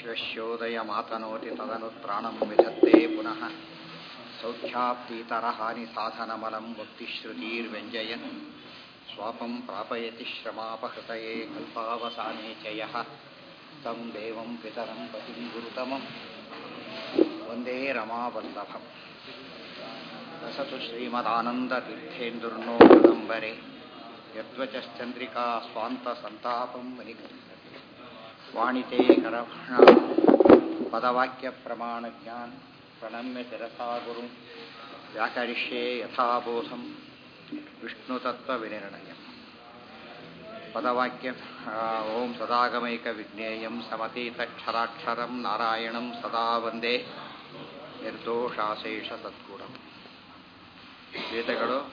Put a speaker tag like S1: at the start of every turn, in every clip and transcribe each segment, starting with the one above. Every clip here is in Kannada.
S1: ವಿಶ್ವಶೋದಯಮಾತನೋತಿ ತದನು ತ್ರಾಣಂ ವಿಧತ್ತೆ ಪುನಃ ಸೌಖ್ಯಾಪ್ತೀತರಹಾನಿಸಾಧನಮಲಂ ಭಕ್ತಿಶ್ರುತಿರ್ವ್ಯಂಜಯನ್ ಸ್ವಾಪಂ ಪ್ರಾಪಯತಿ ಶ್ರಮಾಪಹೃತಯೇ ಕಲ್ಪಾವಸಾನೆ ಚ ಯಃ तं ದೇವಂ ಪಿತರಂ ಪತಿಂ ಗುರುತಮಂ ವಂದೇ ರಮಾವಲ್ಲಭಂ ರಸತು ಶ್ರೀಮದಾನಂದತೀರ್ಥೇಂದುರ್ನೋ ಕದಂಬರೆ ಯದ್ವಚಶ್ಚಂದ್ರಿಕಾ ಸ್ವಾಂತಸಂತಾಪಂ ವನಿಕರಿ ವಾಣಿತೆ ಕರಭಣ ಪದವಾಕ್ಯಪ್ರಮಾಣಜ್ಞಾನ್ ಪ್ರಣಮ್ಯ ಶಿರಸಾ ಗುರು ವ್ಯಾಕರಿಷ್ಯೆ ಯಥಾಬೋಧಂ ವಿಷ್ಣುತತ್ವವಿನಿರ್ಣಯ ಪದವಾಕ್ಯ ಓಂ ಸದಾಗಮೈಕ ವಿಜ್ಞೇಯಂ ಸಮತೀತಕ್ಷರಾಕ್ಷರಂ ನಾರಾಯಣಂ ಸದಾ ವಂದೇ ನಿರ್ದೋಷಾಶೇಷ ಸದ್ಗುಣಂ ವೇದಗಳು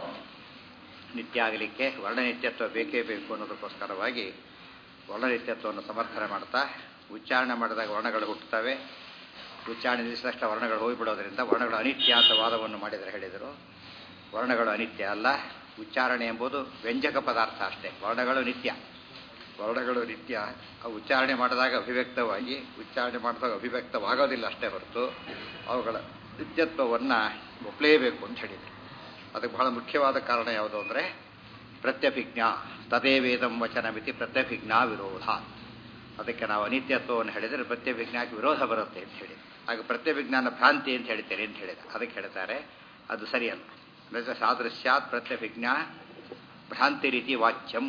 S1: ನಿತ್ಯ ಆಗಲಿಕ್ಕೆ ವರ್ಣನಿತ್ಯತ್ವ ಬೇಕೇ ಬೇಕು ಅನ್ನೋದಕ್ಕೋಸ್ಕರವಾಗಿ ವರ್ಣನಿತ್ಯತ್ವವನ್ನು ಸಮರ್ಥನೆ ಮಾಡ್ತಾ ಉಚ್ಚಾರಣೆ ಮಾಡಿದಾಗ ವರ್ಣಗಳು ಹುಟ್ಟುತ್ತವೆ ಉಚ್ಚಾರಣೆ ನಿಲ್ಲಿಸಿದಷ್ಟು ವರ್ಣಗಳು ಹೋಗಿಬಿಡೋದ್ರಿಂದ ವರ್ಣಗಳು ಅನಿತ್ಯ ಅಂತ ವಾದವನ್ನು ಮಾಡಿದರೆ ಹೇಳಿದರು ವರ್ಣಗಳು ಅನಿತ್ಯ ಅಲ್ಲ ಉಚ್ಚಾರಣೆ ಎಂಬುದು ವ್ಯಂಜಕ ಪದಾರ್ಥ ಅಷ್ಟೇ ವರ್ಣಗಳು ನಿತ್ಯ ವರ್ಣಗಳು ನಿತ್ಯ ಆ ಉಚ್ಚಾರಣೆ ಮಾಡಿದಾಗ ಅಭಿವ್ಯಕ್ತವಾಗಿ ಉಚ್ಚಾರಣೆ ಮಾಡಿದಾಗ ಅಭಿವ್ಯಕ್ತವಾಗೋದಿಲ್ಲ ಅಷ್ಟೇ ಹೊರತು ಅವುಗಳ ನಿತ್ಯತ್ವವನ್ನು ಒಪ್ಪಲೇಬೇಕು ಅಂತ ಹೇಳಿದರು ಅದಕ್ಕೆ ಬಹಳ ಮುಖ್ಯವಾದ ಕಾರಣ ಯಾವುದು ಅಂದರೆ ಪ್ರತ್ಯಭಿಜ್ಞಾ ತದೇ ವೇದಂ ವಚನಮಿತಿ ಪ್ರತ್ಯಭಿಜ್ಞಾ ವಿರೋಧ ಅದಕ್ಕೆ ನಾವು ಅನಿತ್ಯತ್ವವನ್ನು ಹೇಳಿದರೆ ಪ್ರತ್ಯಭಿಜ್ಞಾಕ್ಕೆ ವಿರೋಧ ಬರುತ್ತೆ ಅಂತ ಹೇಳಿ ಆಗ ಪ್ರತ್ಯಭಿಜ್ಞಾನ ಭ್ರಾಂತಿ ಅಂತ ಹೇಳ್ತೇನೆ ಅಂತ ಹೇಳಿದ ಅದಕ್ಕೆ ಹೇಳ್ತಾರೆ ಅದು ಸರಿಯಲ್ಲ ಅಂದರೆ ಸಾದೃಶ್ಯಾತ್ ಪ್ರತ್ಯಭಿಜ್ಞಾ ಭ್ರಾಂತಿ ರೀತಿ ವಾಚ್ಯಂ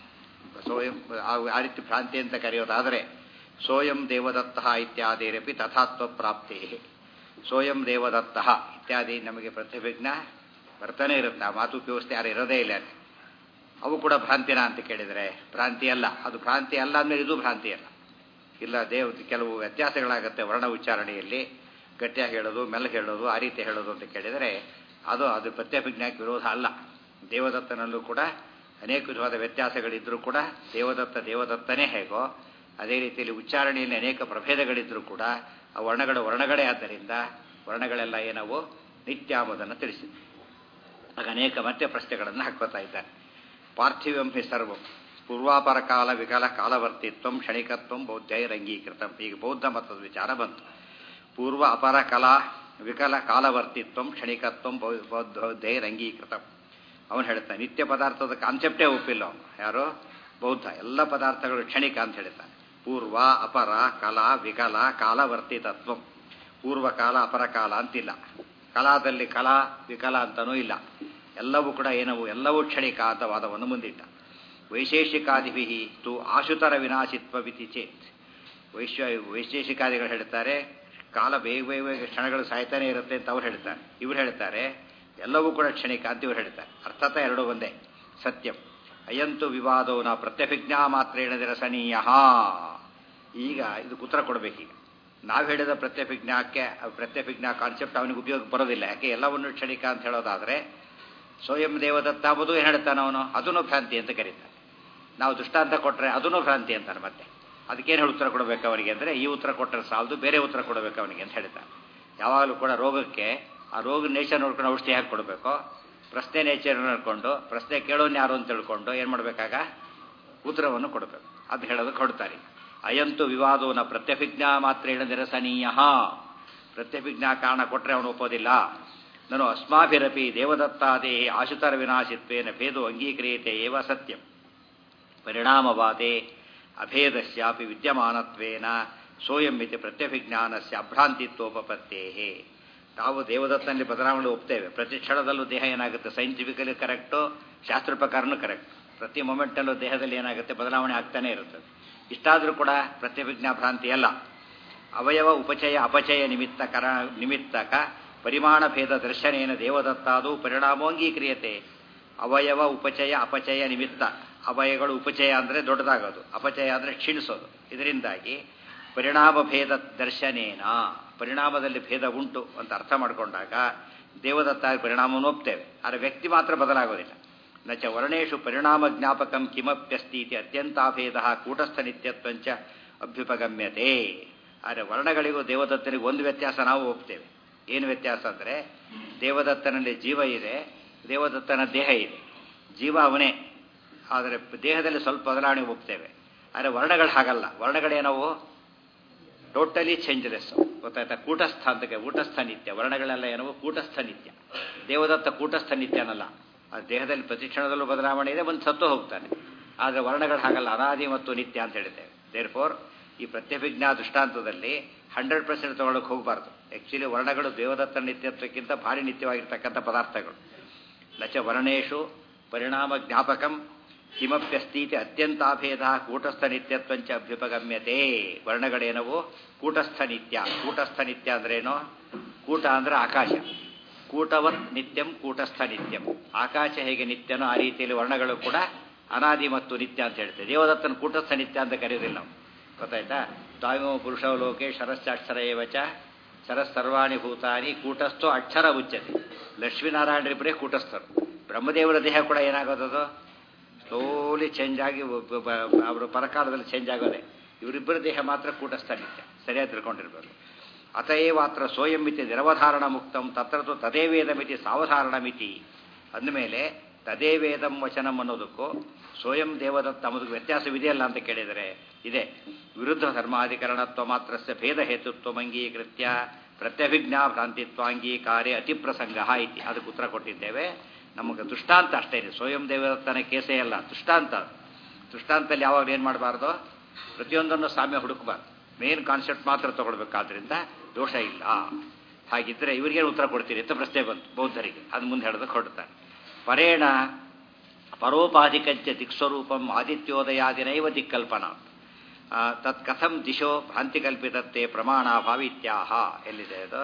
S1: ಸೋಯಂ ಆ ರೀತಿ ಭ್ರಾಂತಿ ಅಂತ ಕರೆಯೋದಾದರೆ ಸೋಯಂ ದೇವದತ್ತ ಇತ್ಯಾದಿರಪಿ ತಥಾತ್ವ ಪ್ರಾಪ್ತಿ ಸೋಯಂ ದೇವದತ್ತ ಇತ್ಯಾದಿ ನಮಗೆ ಪ್ರತ್ಯಭಿಜ್ಞಾ ಬರ್ತಾನೆ ಇರುತ್ತೆ ಆ ಮಾತು ವ್ಯವಸ್ಥೆ ಯಾರು ಇರೋದೇ ಇಲ್ಲ ಅವು ಕೂಡ ಭ್ರಾಂತಿನ ಅಂತ ಕೇಳಿದರೆ ಭ್ರಾಂತಿ ಅಲ್ಲ ಅದು ಭ್ರಾಂತಿ ಅಲ್ಲ ಅಂದಮೇಲೆ ಇದು ಭ್ರಾಂತಿ ಅಲ್ಲ ಇಲ್ಲ ದೇವ್ ಕೆಲವು ವ್ಯತ್ಯಾಸಗಳಾಗುತ್ತೆ ವರ್ಣ ಉಚ್ಚಾರಣೆಯಲ್ಲಿ ಗಟ್ಟಿಯಾಗಿ ಹೇಳೋದು ಮೆಲ್ಲ ಹೇಳೋದು ಆ ರೀತಿ ಹೇಳೋದು ಅಂತ ಕೇಳಿದರೆ ಅದು ಅದು ಪ್ರತ್ಯಭಿಜ್ಞಾಕ್ಕೆ ವಿರೋಧ ಅಲ್ಲ ದೇವದತ್ತನಲ್ಲೂ ಕೂಡ ಅನೇಕ ವಿಧವಾದ ವ್ಯತ್ಯಾಸಗಳಿದ್ದರೂ ಕೂಡ ದೇವದತ್ತ ದೇವದತ್ತನೇ ಹೇಗೋ ಅದೇ ರೀತಿಯಲ್ಲಿ ಉಚ್ಚಾರಣೆಯಲ್ಲಿ ಅನೇಕ ಪ್ರಭೇದಗಳಿದ್ದರೂ ಕೂಡ ಆ ವರ್ಣಗಳು ವರ್ಣಗಳೇ ಆದ್ದರಿಂದ ವರ್ಣಗಳೆಲ್ಲ ಏನವು ನಿತ್ಯ ಎಂಬುದನ್ನು ತಿಳಿಸಿದೆ ಆಗ ಅನೇಕ ಮತ್ತೆ ಪ್ರಶ್ನೆಗಳನ್ನು ಹಾಕ್ಕೋತಾ ಇದ್ದಾರೆ ಪಾರ್ಥಿವಂ ಹಿ ಸರ್ವಂ ಪೂರ್ವಾಪರ ಕಾಲ ವಿಕಲ ಕಾಲವರ್ತಿತ್ವ ಕ್ಷಣಿಕತ್ವ ಬೌದ್ಧೈರಂಗೀಕೃತ ಈಗ ಬೌದ್ಧ ಮತದ ವಿಚಾರ ಬಂತು ಪೂರ್ವ ಅಪರ ಕಲಾ ವಿಕಲ ಕಾಲವರ್ತಿತ್ವ ಕ್ಷಣಿಕತ್ವ ಬೌದ್ಧೈರಂಗೀಕೃತ ಅವನು ಹೇಳ್ತಾನೆ ನಿತ್ಯ ಪದಾರ್ಥದ ಕಾನ್ಸೆಪ್ಟೇ ಒಪ್ಪಿಲ್ಲ ಅವನು ಯಾರು ಬೌದ್ಧ ಎಲ್ಲ ಪದಾರ್ಥಗಳು ಕ್ಷಣಿಕ ಅಂತ ಹೇಳ್ತಾನೆ ಪೂರ್ವ ಅಪರ ಕಲಾ ವಿಕಲ ಕಾಲವರ್ತಿತತ್ವ ಪೂರ್ವಕಾಲ ಅಪರ ಕಾಲ ಅಂತಿಲ್ಲ ಕಲಾದಲ್ಲಿ ಕಲಾ ವಿಕಲ ಅಂತನೂ ಇಲ್ಲ ಎಲ್ಲವೂ ಕೂಡ ಏನವು ಎಲ್ಲವೂ ಕ್ಷಣಿಕ ಅಂತ ವಾದವನ್ನು ಮುಂದಿಟ್ಟ ವೈಶೇಷಿಕಾದಿಭಿ ತು ಆಶುತರ ವಿನಾಶಿತ್ವ ವಿಧಿ ಚೇತ್ ವೈಶ್ವ ವೈಶೇಷಿಕಾದಿಗಳು ಹೇಳ್ತಾರೆ ಕಾಲ ಬೇಗ ಬೇಗ ಬೇಗ ಕ್ಷಣಗಳು ಸಾಯ್ತಾನೆ ಇರುತ್ತೆ ಅಂತ ಅವ್ರು ಹೇಳ್ತಾರೆ ಇವ್ರು ಹೇಳ್ತಾರೆ ಎಲ್ಲವೂ ಕೂಡ ಕ್ಷಣಿಕ ಅಂತ ಇವ್ರು ಹೇಳ್ತಾರೆ ಅರ್ಥಾತ ಎರಡು ಒಂದೇ ಸತ್ಯಂ ಅಯಂತು ವಿವಾದೋ ನಾ ಪ್ರತ್ಯಭಿಜ್ಞಾ ಮಾತ್ರೇಣ ನಿರಸನೀಯ ಈಗ ಇದಕ್ಕೆ ಉತ್ತರ ಕೊಡಬೇಕೀಗ ನಾವು ಹೇಳಿದ ಪ್ರತ್ಯಭಿಜ್ಞಾಕ್ಕೆ ಪ್ರತ್ಯಭಿಜ್ಞಾ ಕಾನ್ಸೆಪ್ಟ್ ಅವನಿಗೆ ಉಪಯೋಗ ಬರೋದಿಲ್ಲ ಯಾಕೆ ಎಲ್ಲವನ್ನು ಕ್ಷಣಿಕ ಅಂತ ಹೇಳೋದಾದರೆ ಸ್ವಯಂ ದೇವದತ್ತ ಅಂಬುದು ಏನು ಹೇಳ್ತಾನೆ ಅವನು ಅದನ್ನು ಭ್ರಾಂತಿ ಅಂತ ಕರೀತಾನೆ ನಾವು ದೃಷ್ಟಾಂತ ಕೊಟ್ಟರೆ ಅದನ್ನು ಭ್ರಾಂತಿ ಅಂತಾನೆ ಮತ್ತೆ ಅದಕ್ಕೇನು ಹೇಳಿ ಉತ್ತರ ಕೊಡಬೇಕು ಅವನಿಗೆ ಅಂದರೆ ಈ ಉತ್ತರ ಕೊಟ್ಟರೆ ಸಾಲದು ಬೇರೆ ಉತ್ತರ ಕೊಡಬೇಕು ಅವನಿಗೆ ಅಂತ ಹೇಳ್ತಾನೆ ಯಾವಾಗಲೂ ಕೂಡ ರೋಗಕ್ಕೆ ಆ ರೋಗ ನೇಚರ್ ನೋಡ್ಕೊಂಡು ಔಷಧಿ ಹಾಕಿ ಕೊಡಬೇಕು ಪ್ರಶ್ನೆ ನೇಚರ್ ನೋಡಿಕೊಂಡು ಪ್ರಶ್ನೆ ಕೇಳೋನು ಯಾರು ಅಂತ ತಿಳ್ಕೊಂಡು ಏನು ಮಾಡಬೇಕಾಗ ಉತ್ತರವನ್ನು ಕೊಡಬೇಕು ಅದು ಹೇಳೋದಕ್ಕೆ ಹೊಡ್ತಾರೆ ಅಯಂತು ವಿವಾದೋನ ಪ್ರತ್ಯಭಿಜ್ಞಾ ಮಾತ್ರ ನಿರಸನೀಯ ಪ್ರತ್ಯಭಿಜ್ಞಾ ಕಾರಣ ಕೊಟ್ಟರೆ ಅವನು ಒಪ್ಪೋದಿಲ್ಲ ನಾನು ಅಸ್ಮಾಭಿರಪಿ ದೇವದತ್ತಾದೇ ಆಶುತರ ವಿನಾಶಿತ್ವೇನ ಭೇದೋ ಅಂಗೀಕ್ರಿಯತೆ ಏವ ಸತ್ಯಂ ಪರಿಣಾಮವಾದೆ ಅಭೇದಸ್ಯಾಪಿ ವಿದ್ಯಮಾನತ್ವೇನ ಸೋಯಂ ಇತಿ ಪ್ರತ್ಯಭಿಜ್ಞಾನಸ್ಯ ಅಭ್ರಾಂತಿತ್ವೋಪತ್ತೇ ನಾವು ದೇವದತ್ತನಲ್ಲಿ ಬದಲಾವಣೆ ಒಪ್ತೇವೆ ಪ್ರತಿ ಕ್ಷಣದಲ್ಲೂ ದೇಹ ಏನಾಗುತ್ತೆ ಸೈಂಟಿಫಿಕಲಿ ಕರೆಕ್ಟು ಶಾಸ್ತ್ರ ಪ್ರಕಾರನೂ ಕರೆಕ್ಟ್ ಪ್ರತಿ ಮೊಮೆಂಟಲ್ಲೂ ದೇಹದಲ್ಲಿ ಏನಾಗುತ್ತೆ ಬದಲಾವಣೆ ಆಗ್ತಾನೆ ಇರುತ್ತದೆ ಇಷ್ಟಾದರೂ ಕೂಡ ಪ್ರತ್ಯಭಿಜ್ಞಾ ಭ್ರಾಂತಿ ಅಲ್ಲ ಅವಯವ ಉಪಚಯ ಅಪಚಯ ನಿಮಿತ್ತ ಕರ ನಿಮಿತ್ತಕ ಪರಿಮಾಣ ಭೇದ ದರ್ಶನೇನ ದೇವದತ್ತಾದು ಪರಿಣಾಮೋಂಗೀಕ್ರಿಯತೆ ಅವಯವ ಉಪಚಯ ಅಪಚಯ ನಿಮಿತ್ತ ಅವಯಗಳು ಉಪಚಯ ಅಂದರೆ ದೊಡ್ಡದಾಗೋದು ಅಪಚಯ ಅಂದರೆ ಕ್ಷೀಣಿಸೋದು ಇದರಿಂದಾಗಿ ಪರಿಣಾಮ ಭೇದ ದರ್ಶನೇನ ಪರಿಣಾಮದಲ್ಲಿ ಭೇದ ಉಂಟು ಅಂತ ಅರ್ಥ ಮಾಡಿಕೊಂಡಾಗ ದೇವದತ್ತ ಪರಿಣಾಮವನ್ನು ಒಪ್ತೇವೆ ಆದರೆ ವ್ಯಕ್ತಿ ಮಾತ್ರ ಬದಲಾಗೋದಿಲ್ಲ ನಚ ವರ್ಣೇಶು ಪರಿಣಾಮ ಜ್ಞಾಪಕಂ ಕಿಮಪ್ಯಸ್ತಿ ಇತಿ ಅತ್ಯಂತಾಭೇದ ಕೂಟಸ್ಥ ನಿತ್ಯತ್ವಂಚ ಅಭ್ಯುಪಗಮ್ಯತೆ ಆದರೆ ವರ್ಣಗಳಿಗೂ ದೇವದತ್ತನಿಗೂ ಒಂದು ವ್ಯತ್ಯಾಸ ನಾವು ಒಪ್ತೇವೆ ಏನು ವ್ಯತ್ಯಾಸ ಅಂದರೆ ದೇವದತ್ತನಲ್ಲಿ ಜೀವ ಇದೆ ದೇವದತ್ತನ ದೇಹ ಇದೆ ಜೀವ ಅವನೇ ಆದರೆ ದೇಹದಲ್ಲಿ ಸ್ವಲ್ಪ ಬದಲಾವಣೆ ಒಪ್ತೇವೆ ಆದರೆ ವರ್ಣಗಳು ಹಾಗಲ್ಲ ವರ್ಣಗಳೇನವು ಟೋಟಲಿ ಚೇಂಜ್ಲೆಸ್ ಗೊತ್ತಾಯ್ತಾ ಕೂಟಸ್ಥ ಅಂತ ಊಟಸ್ಥ ನಿತ್ಯ ವರ್ಣಗಳೆಲ್ಲ ಏನವು ಕೂಟಸ್ಥ ನಿತ್ಯ ದೇವದತ್ತ ಕೂಟಸ್ಥ ನಿತ್ಯನಲ್ಲ ಆ ದೇಹದಲ್ಲಿ ಪ್ರತಿ ಕ್ಷಣದಲ್ಲೂ ಬದಲಾವಣೆ ಇದೆ ಒಂದು ಸತ್ತು ಹೋಗ್ತಾನೆ ಆದರೆ ವರ್ಣಗಳು ಹಾಗಲ್ಲ ಅನಾದಿ ಮತ್ತು ನಿತ್ಯ ಅಂತ ಹೇಳಿದ್ದೇವೆ ದೇರ್ ಫೋರ್ ಈ ಪ್ರತ್ಯಭಿಜ್ಞಾ ದೃಷ್ಟಾಂತದಲ್ಲಿ ಹಂಡ್ರೆಡ್ ಪರ್ಸೆಂಟ್ ತಗೊಳಕ್ಕೆ ಹೋಗಬಾರ್ದು ಆ್ಯಕ್ಚುಲಿ ವರ್ಣಗಳು ದೇವದತ್ತ ನಿತ್ಯತ್ವಕ್ಕಿಂತ ಭಾರಿ ನಿತ್ಯವಾಗಿರ್ತಕ್ಕಂಥ ಪದಾರ್ಥಗಳು ನಚ ವರ್ಣೇಶು ಪರಿಣಾಮ ಜ್ಞಾಪಕಂ ಕಿಮಪ್ಯಸ್ತೀತಿ ಅತ್ಯಂತಾಭೇದ ಕೂಟಸ್ಥ ನಿತ್ಯತ್ವಂಚ ಅಭ್ಯುಪಗಮ್ಯತೆ ವರ್ಣಗಳೇನವು ಕೂಟಸ್ಥ ನಿತ್ಯ ಕೂಟಸ್ಥ ನಿತ್ಯ ಅಂದ್ರೇನು ಕೂಟ ಅಂದ್ರೆ ಆಕಾಶ ಕೂಟವತ್ ನಿತ್ಯಂ ಕೂಟಸ್ಥ ನಿತ್ಯಂ ಆಕಾಶ ಹೇಗೆ ನಿತ್ಯನೋ ಆ ರೀತಿಯಲ್ಲಿ ವರ್ಣಗಳು ಕೂಡ ಅನಾದಿ ಮತ್ತು ನಿತ್ಯ ಅಂತ ಹೇಳ್ತೇವೆ ದೇವದತ್ತನ ಕೂಟಸ್ಥ ನಿತ್ಯ ಅಂತ ಕರೆಯೋದಿಲ್ಲ ನಾವು ಗೊತ್ತಾಯ್ತಾ ದ್ವಾವಿಮೋ ಪುರುಷವ ಲೋಕೆ ಶರಶ್ಚಾಕ್ಷರ ಏವಚ ಶರಸ್ಸರ್ವಾಣಿ ಭೂತಾನಿ ಕೂಟಸ್ಥೋ ಅಕ್ಷರ ಉಚ್ಚತೆ ಲಕ್ಷ್ಮೀನಾರಾಯಣರಿಬ್ಬರೇ ಕೂಟಸ್ಥರು ಬ್ರಹ್ಮದೇವರ ದೇಹ ಕೂಡ ಏನಾಗೋದದು ಸ್ಲೋಲಿ ಚೇಂಜ್ ಆಗಿ ಅವರು ಪರಕಾಲದಲ್ಲಿ ಚೇಂಜ್ ಆಗೋದೆ ಇವರಿಬ್ಬರ ದೇಹ ಮಾತ್ರ ಕೂಟಸ್ಥ ನಿತ್ಯ ಸರಿಯಾಗಿ ತಿಳ್ಕೊಂಡಿರ್ಬೇಕು ಅತಏವಾತ್ರ ಸೋಯಂ ಮಿತಿ ನಿರವಧಾರಣ ಮುಕ್ತಂ ತತ್ರತು ತದೇ ವೇದಮಿತಿ ಸಾವಧಾರಣ ಮಿತಿ ಅಂದಮೇಲೆ ತದೇ ವೇದಂ ವಚನಂ ಅನ್ನೋದಕ್ಕೂ ಸ್ವಯಂ ದೇವದತ್ತ ಅನ್ನೋದಕ್ಕೆ ವ್ಯತ್ಯಾಸವಿದೆಯಲ್ಲ ಅಂತ ಕೇಳಿದರೆ ಇದೆ ವಿರುದ್ಧ ಧರ್ಮಾಧಿಕರಣತ್ವ ಮಾತ್ರಸ್ಯ ಭೇದ ಹೇತುತ್ವ ಅಂಗೀಕೃತ್ಯ ಪ್ರತ್ಯಭಿಜ್ಞಾ ಭ್ರಾಂತಿತ್ವಾಂಗೀಕಾರೇ ಅತಿಪ್ರಸಂಗ ಇತಿ ಅದಕ್ಕೆ ಉತ್ತರ ಕೊಟ್ಟಿದ್ದೇವೆ ನಮಗೆ ದೃಷ್ಟಾಂತ ಅಷ್ಟೇ ಇದೆ ಸ್ವಯಂ ದೇವದತ್ತನ ಕೇಸೇ ಅಲ್ಲ ದೃಷ್ಟಾಂತ ದೃಷ್ಟಾಂತದಲ್ಲಿ ಯಾವಾಗ ಏನು ಮಾಡಬಾರ್ದು ಪ್ರತಿಯೊಂದನ್ನು ಸಾಮ್ಯ ಹುಡುಕಬಾರ್ದು ಮೇನ್ ಕಾನ್ಸೆಪ್ಟ್ ಮಾತ್ರ ತಗೊಳ್ಬೇಕಾದ್ರಿಂದ ದೋಷ ಇಲ್ಲ ಹಾಗಿದ್ರೆ ಇವರಿಗೆ ಉತ್ತರ ಕೊಡ್ತೀರಿ ಅಂತ ಪ್ರಶ್ನೆ ಬಂತು ಬೌದ್ಧರಿಗೆ ಅದು ಮುಂದೆ ಹೇಳೋದಕ್ಕೆ ಹೊರಡ್ತಾರೆ ಪರೇಣ ಪರೋಪಾಧಿಕಂಚ ದಿಕ್ಸ್ವರೂಪಂ ಆದಿತ್ಯೋದಯಾದಿನೈವ ದಿಕ್ಕಲ್ಪನಾ ತತ್ ಕಥಂ ದಿಶೋ ಭ್ರಾಂತಿಕಲ್ಪಿತತ್ತೆ ಪ್ರಮಾಣಾಭಾವಿತ್ಯಾಹ ಎಲ್ಲಿದೆ ಅದು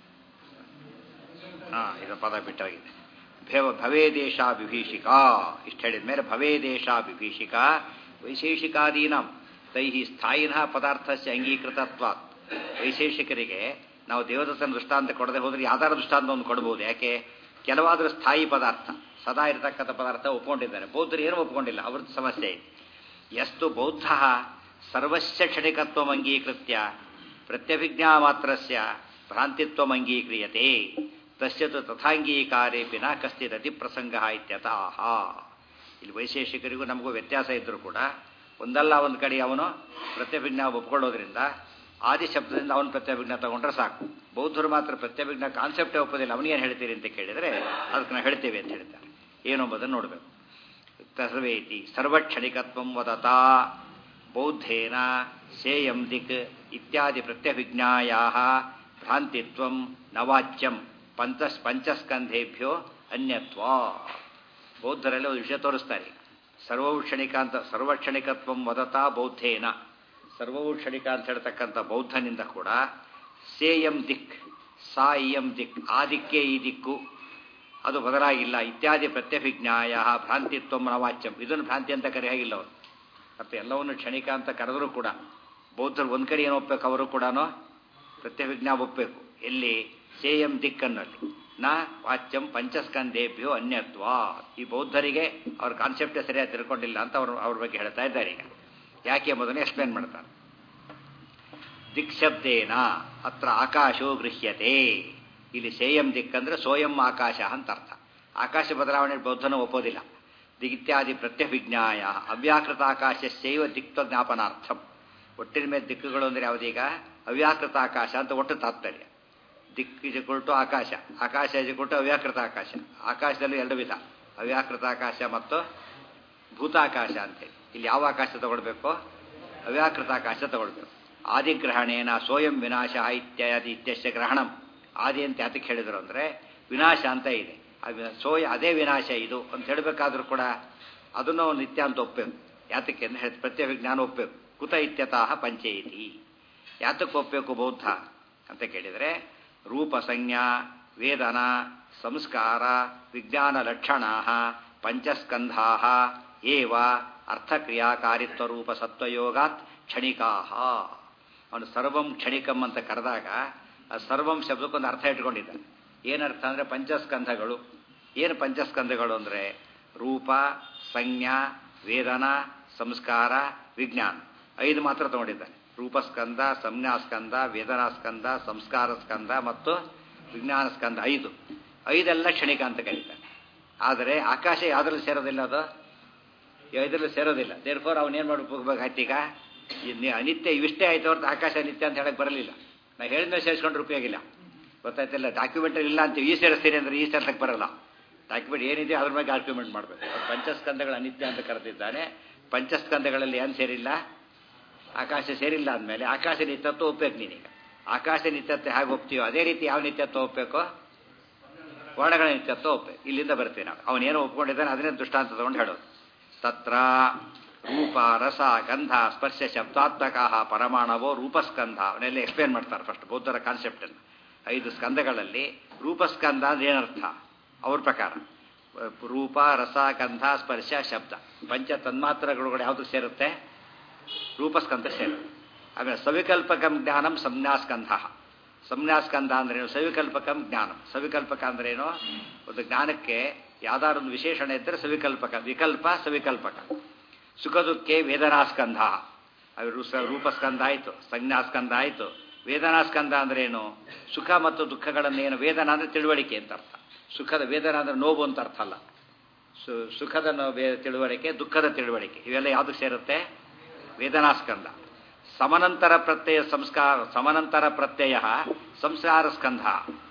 S1: ಹಾಂ ಇದು ಪದ ಬಿಟ್ಟೋಗಿದೆ ಭೇವ ಭವೇ ದೇಶ ವಿಭೀಷಿಕಾ ಇಷ್ಟು ಹೇಳಿದ ಮೇಲೆ ಭವೇ ದೇಶ ವಿಭೀಷಿಕಾ ವೈಶೇಷಿಕಾದೀನಂ ತೈ ಸ್ಥಾಯಿನಃ ಪದಾರ್ಥಸ್ಯ ಅಂಗೀಕೃತತ್ವಾತ್ ವೈಶೇಷಿಕರಿಗೆ ನಾವು ದೇವದತ್ತನ ದೃಷ್ಟಾಂತ ಕೊಡದೆ ಹೋದ್ರೆ ಯಾವ್ದಾರ ದೃಷ್ಟಾಂತ ಒಂದು ಕೊಡ್ಬೋದು ಯಾಕೆ ಕೆಲವಾದರೂ ಸ್ಥಾಯಿ ಪದಾರ್ಥ ಸದಾ ಇರತಕ್ಕಂಥ ಪದಾರ್ಥ ಒಪ್ಕೊಂಡಿದ್ದಾರೆ ಬೌದ್ಧರು ಏನು ಒಪ್ಕೊಂಡಿಲ್ಲ ಅವ್ರದ್ದು ಸಮಸ್ಯೆ ಇದೆ ಎಷ್ಟು ಬೌದ್ಧ ಸರ್ವಸ್ಯ ಕ್ಷಣಿಕತ್ವ ಅಂಗೀಕೃತ್ಯ ಪ್ರತ್ಯಭಿಜ್ಞಾ ಮಾತ್ರಸ್ಯ ಭ್ರಾಂತಿತ್ವ ಅಂಗೀಕ್ರಿಯತೆ ತಸ್ಯತು ತಥಾಂಗೀಕಾರೇಪಿ ನ ಕಶ್ಚಿತ್ ಅತಿಪ್ರಸಂಗ ಇತ್ಯತಃ ಇಲ್ಲಿ ವೈಶೇಷಿಕರಿಗೂ ನಮಗೂ ವ್ಯತ್ಯಾಸ ಇದ್ದರೂ ಕೂಡ ಒಂದಲ್ಲ ಒಂದು ಕಡೆ ಅವನು ಪ್ರತ್ಯಭಿಜ್ಞಾ ಒಪ್ಕೊಳ್ಳೋದ್ರಿಂದ ಆದಿ ಶಬ್ದದಿಂದ ಅವನು ಪ್ರತ್ಯಭಿಜ್ಞಾ ತಗೊಂಡ್ರೆ ಸಾಕು ಬೌದ್ಧರು ಮಾತ್ರ ಪ್ರತ್ಯಭಿಜ್ಞಾ ಕಾನ್ಸೆಪ್ಟೇ ಒಪ್ಪೋದಿಲ್ಲ ಅವನಿಗೇನು ಹೇಳ್ತೀರಿ ಅಂತ ಕೇಳಿದರೆ ಅದಕ್ಕೆ ನಾವು ಹೇಳ್ತೇವೆ ಅಂತ ಹೇಳ್ತಾರೆ ಏನು ಎಂಬುದನ್ನು ನೋಡಬೇಕು ತಸವೇತಿ ಸರ್ವಕ್ಷಣಿಕತ್ವ ವದತಾ ಬೌದ್ಧೇನ ಸೇಯಂ ದಿಕ್ ಇತ್ಯಾದಿ ಪ್ರತ್ಯಭಿಜ್ಞಾಯಾ ಭ್ರಾಂತಿತ್ವ ನವಾಚ್ಯಂ ಪಂಚ ಪಂಚಸ್ಕಂಧೇಭ್ಯೋ ಅನ್ಯತ್ವ ಬೌದ್ಧರಲ್ಲಿ ಒಂದು ವಿಷಯ ತೋರಿಸ್ತಾರೆ ಸರ್ವವು ಕ್ಷಣಿಕ ಅಂತ ಸರ್ವಕ್ಷಣಿಕತ್ವ ವದತಾ ಬೌದ್ಧೇನ ಸರ್ವವು ಕ್ಷಣಿಕ ಅಂತ ಹೇಳ್ತಕ್ಕಂಥ ಬೌದ್ಧನಿಂದ ಕೂಡ ಸೇಯಂ ದಿಕ್ ಸಾ ಇಯಂ ದಿಕ್ ಆ ದಿಕ್ಕೇ ಈ ದಿಕ್ಕು ಅದು ಬದಲಾಗಿಲ್ಲ ಇತ್ಯಾದಿ ಪ್ರತ್ಯಭಿಜ್ಞಾಯ ಭ್ರಾಂತಿತ್ವ ನವಾಚ್ಯಂ ಇದನ್ನು ಭ್ರಾಂತಿ ಅಂತ ಕರೆಯಾಗಿಲ್ಲ ಅವರು ಮತ್ತು ಎಲ್ಲವನ್ನು ಕ್ಷಣಿಕ ಅಂತ ಕರೆದರೂ ಕೂಡ ಬೌದ್ಧರು ಒಂದು ಕಡೆ ಏನು ಒಪ್ಪಬೇಕು ಅವರು ಕೂಡ ಪ್ರತ್ಯಭಿಜ್ಞಾ ಒಪ್ಪಬೇಕು ಎಲ್ಲಿ ಸೇಯಂ ದಿಕ್ಕನ್ನಲ್ಲಿ ನ ವಾಚ್ಯಂ ಪಂಚಸ್ಕಂದೇಭ್ಯೋ ಅನ್ಯತ್ವ ಈ ಬೌದ್ಧರಿಗೆ ಅವ್ರ ಕಾನ್ಸೆಪ್ಟೇ ಸರಿಯಾಗಿ ತಿಳ್ಕೊಂಡಿಲ್ಲ ಅಂತ ಅವರು ಅವ್ರ ಬಗ್ಗೆ ಹೇಳ್ತಾ ಇದ್ದಾರೆ ಈಗ ಯಾಕೆ ಎಂಬುದನ್ನು ಎಕ್ಸ್ಪ್ಲೇನ್ ಮಾಡ್ತಾರೆ ದಿಕ್ಶಬ್ದೇನ ಅತ್ರ ಆಕಾಶೋ ಗೃಹ್ಯತೆ ಇಲ್ಲಿ ಸೇಯಂ ದಿಕ್ ಅಂದ್ರೆ ಸೋಯಂ ಆಕಾಶ ಅಂತ ಅರ್ಥ ಆಕಾಶ ಬದಲಾವಣೆ ಬೌದ್ಧನ ಒಪ್ಪೋದಿಲ್ಲ ದಿಗಿತ್ಯಾದಿ ಪ್ರತ್ಯಭಿಜ್ಞಾಯ ಅವ್ಯಾಕೃತ ಆಕಾಶಸ್ಯೈವ ದಿಕ್ತ ಜ್ಞಾಪನಾರ್ಥಂ ಒಟ್ಟಿನ ಮೇಲೆ ದಿಕ್ಕುಗಳು ಅಂದರೆ ಯಾವುದೀಗ ಅವ್ಯಾಕೃತ ಆಕಾಶ ಅಂತ ಒಟ್ಟು ತಾತ್ಪರ್ಯ ದಿಕ್ ಇಜುಕೊಳ್ಟು ಆಕಾಶ ಆಕಾಶ ಇಜುಕೊಳ್ಟು ಅವ್ಯಾಕೃತ ಆಕಾಶ ಆಕಾಶದಲ್ಲಿ ಎರಡು ವಿಧ ಅವ್ಯಾಕೃತ ಆಕಾಶ ಮತ್ತು ಭೂತಾಕಾಶ ಅಂತೇಳಿ ಇಲ್ಲಿ ಯಾವ ಆಕಾಶ ತಗೊಳ್ಬೇಕು ಅವ್ಯಾಕೃತ ಆಕಾಶ ತಗೊಳ್ಬೇಕು ಆದಿಗ್ರಹಣೇನ ಸೋಯಂ ವಿನಾಶ ಇತ್ಯಾದಿ ಇತ್ಯಶ್ಯ ಗ್ರಹಣಂ ಆದಿ ಅಂತ ಯಾತಕ್ಕೆ ಹೇಳಿದ್ರು ಅಂದರೆ ವಿನಾಶ ಅಂತ ಇದೆ ಸೋಯ ಅದೇ ವಿನಾಶ ಇದು ಅಂತ ಹೇಳಬೇಕಾದ್ರೂ ಕೂಡ ಅದನ್ನು ನಿತ್ಯ ಅಂತ ಒಪ್ಪಬೇಕು ಯಾತಕ್ಕೆ ಅಂದರೆ ಪ್ರತ್ಯಭಿಜ್ಞಾನ ಒಪ್ಪಬೇಕು ಕುತ ಇತ್ಯತಃ ಪಂಚೇತಿ ಯಾತಕ್ಕೆ ಒಪ್ಪಬೇಕು ಬೌದ್ಧ ಅಂತ ಕೇಳಿದರೆ ರೂಪ ಸಂಜ್ಞಾ ವೇದನ ಸಂಸ್ಕಾರ ವಿಜ್ಞಾನ ಲಕ್ಷಣ ಪಂಚಸ್ಕಂಧಾ ಏವ ಅರ್ಥಕ್ರಿಯಾಕಾರಿತ್ವ ರೂಪ ಸತ್ವಯೋಗಾತ್ ಕ್ಷಣಿಕಾ ಅವನು ಸರ್ವಂ ಕ್ಷಣಿಕಂ ಅಂತ ಕರೆದಾಗ ಆ ಸರ್ವಂ ಶಬ್ದಕ್ಕೊಂದು ಅರ್ಥ ಇಟ್ಕೊಂಡಿದ್ದ ಏನರ್ಥ ಅಂದರೆ ಪಂಚಸ್ಕಂಧಗಳು ಏನು ಪಂಚಸ್ಕಂಧಗಳು ಅಂದರೆ ರೂಪ ಸಂಜ್ಞಾ ವೇದನ ಸಂಸ್ಕಾರ ವಿಜ್ಞಾನ ಐದು ಮಾತ್ರ ತಗೊಂಡಿದ್ದಾನೆ ರೂಪಸ್ಕಂದ ಸಂಜ್ಞಾಸ್ಕಂದ ವೇದನಾಸ್ಕಂದ ಸಂಸ್ಕಾರ ಸ್ಕಂದ ಮತ್ತು ವಿಜ್ಞಾನ ಸ್ಕಂದ ಐದು ಐದೆಲ್ಲ ಕ್ಷಣಿಕ ಅಂತ ಕರೀತಾನೆ ಆದರೆ ಆಕಾಶ ಯಾವುದ್ರಲ್ಲಿ ಸೇರೋದಿಲ್ಲ ಅದು ಐದರಲ್ಲಿ ಸೇರೋದಿಲ್ಲ ದೇರ್ಫೋರ್ ಅವನೇನು ಮಾಡಿ ಹೋಗ್ಬೇಕಾಯ್ತು ಈಗ ಇನ್ನು ಅನಿತ್ಯ ಇವಿಷ್ಟೇ ಆಯ್ತು ಹೊರತು ಆಕಾಶ ನಿತ್ಯ ಅಂತ ಹೇಳಕ್ ಬರಲಿಲ್ಲ ನಾ ಹೇಳಿದ್ಮೇಲೆ ಸೇರಿಸ್ಕೊಂಡ್ರೆ ಉಪಯೋಗ ಇಲ್ಲ ಗೊತ್ತಾಯ್ತಿಲ್ಲ ಡಾಕ್ಯುಮೆಂಟರಿ ಇಲ್ಲ ಅಂತ ಈ ಸೇರಿಸ್ತೀನಿ ಅಂದ್ರೆ ಈ ಸೇರ್ಸಕ್ಕೆ ಬರಲ್ಲ ಡಾಕ್ಯುಮೆಂಟ್ ಏನಿದೆ ಅದ್ರ ಬಗ್ಗೆ ಆರ್ಗ್ಯುಮೆಂಟ್ ಮಾಡಬೇಕು ಪಂಚಸ್ಕಂದಗಳ ಅನಿತ್ಯ ಅಂತ ಕರೆದಿದ್ದಾನೆ ಪಂಚಸ್ಕಂದಗಳಲ್ಲಿ ಏನು ಸೇರಿಲ್ಲ ಆಕಾಶ ಸೇರಿಲ್ಲ ಅಂದಮೇಲೆ ಆಕಾಶ ನಿತ್ಯತ್ವ ಒಪ್ಬೇಕು ನೀನೀಗ ಆಕಾಶ ನಿತ್ಯತ್ವ ಹೇಗೆ ಒಪ್ತೀಯೋ ಅದೇ ರೀತಿ ಯಾವ ನಿತ್ಯತ್ವ ಒಪ್ಪಬೇಕೋ ವರ್ಣಗಳ ನಿತ್ಯತ್ವ ಒಪ್ಪಬೇಕು ಇಲ್ಲಿಂದ ಬರ್ತೀವಿ ನಾವು ಅವನೇನೋ ಒಪ್ಕೊಂಡಿದ್ದಾನೆ ಅದನ್ನೇ ದೃಷ್ಟಾಂತ ತಗೊಂಡು ಹೇಳೋದು ತತ್ರ ರೂಪ ರಸ ಗಂಧ ಸ್ಪರ್ಶ ಶಬ್ದಾತ್ಮಕ ಪರಮಾಣವೋ ರೂಪಸ್ಕಂಧ ಅವನ್ನೆಲ್ಲ ಎಕ್ಸ್ಪ್ಲೇನ್ ಮಾಡ್ತಾರೆ ಫಸ್ಟ್ ಬೌದ್ಧರ ಕಾನ್ಸೆಪ್ಟನ್ನು ಐದು ಸ್ಕಂದಗಳಲ್ಲಿ ರೂಪಸ್ಕಂಧ ಅಂದ್ರೆ ಏನರ್ಥ ಅವ್ರ ಪ್ರಕಾರ ರೂಪ ರಸ ಗಂಧ ಸ್ಪರ್ಶ ಶಬ್ದ ಪಂಚ ತನ್ಮಾತ್ರಗಳು ಯಾವುದು ಸೇರುತ್ತೆ ರೂಪಸ್ಕಂಧ ಸೇರುತ್ತೆ ಆಮೇಲೆ ಸವಿಕಲ್ಪಕಂ ಜ್ಞಾನಂ ಸಂಜ್ಞಾಸ್ಕಂಧ ಸಂಜ್ಞಾಸ್ಕಂಧ ಅಂದ್ರೇನು ಸವಿಕಲ್ಪಕಂ ಜ್ಞಾನಂ ಸವಿಕಲ್ಪಕ ಅಂದ್ರೇನು ಒಂದು ಜ್ಞಾನಕ್ಕೆ ಯಾವ್ದಾದ್ರು ಒಂದು ವಿಶೇಷಣ ಇದ್ದರೆ ಸವಿಕಲ್ಪಕ ವಿಕಲ್ಪ ಸವಿಕಲ್ಪಕ ಸುಖ ದುಃಖೆ ವೇದನಾಸ್ಕಂಧ ಅದು ರೂಪಸ್ಕಂಧ ಆಯಿತು ಸಂಜ್ಞಾಸ್ಕಂಧ ಆಯಿತು ವೇದನಾಸ್ಕಂಧ ಅಂದ್ರೇನು ಸುಖ ಮತ್ತು ದುಃಖಗಳನ್ನೇನು ವೇದನ ಅಂದರೆ ತಿಳುವಳಿಕೆ ಅಂತ ಅರ್ಥ ಸುಖದ ವೇದನ ಅಂದರೆ ನೋವು ಅಂತ ಅರ್ಥ ಅಲ್ಲ ಸು ಸುಖದ ನೋ- ತಿಳುವಳಿಕೆ ದುಃಖದ ತಿಳುವಳಿಕೆ ಇವೆಲ್ಲ ಯಾವುದು ಸೇರುತ್ತೆ ವೇದನಾಸ್ಕಂಧ ಸಮನಂತರ ಪ್ರತ್ಯಯ ಸಂಸ್ಕಾರ ಸಮನಂತರ ಪ್ರತ್ಯಯ ಸಂಸ್ಕಾರ ಸ್ಕಂಧ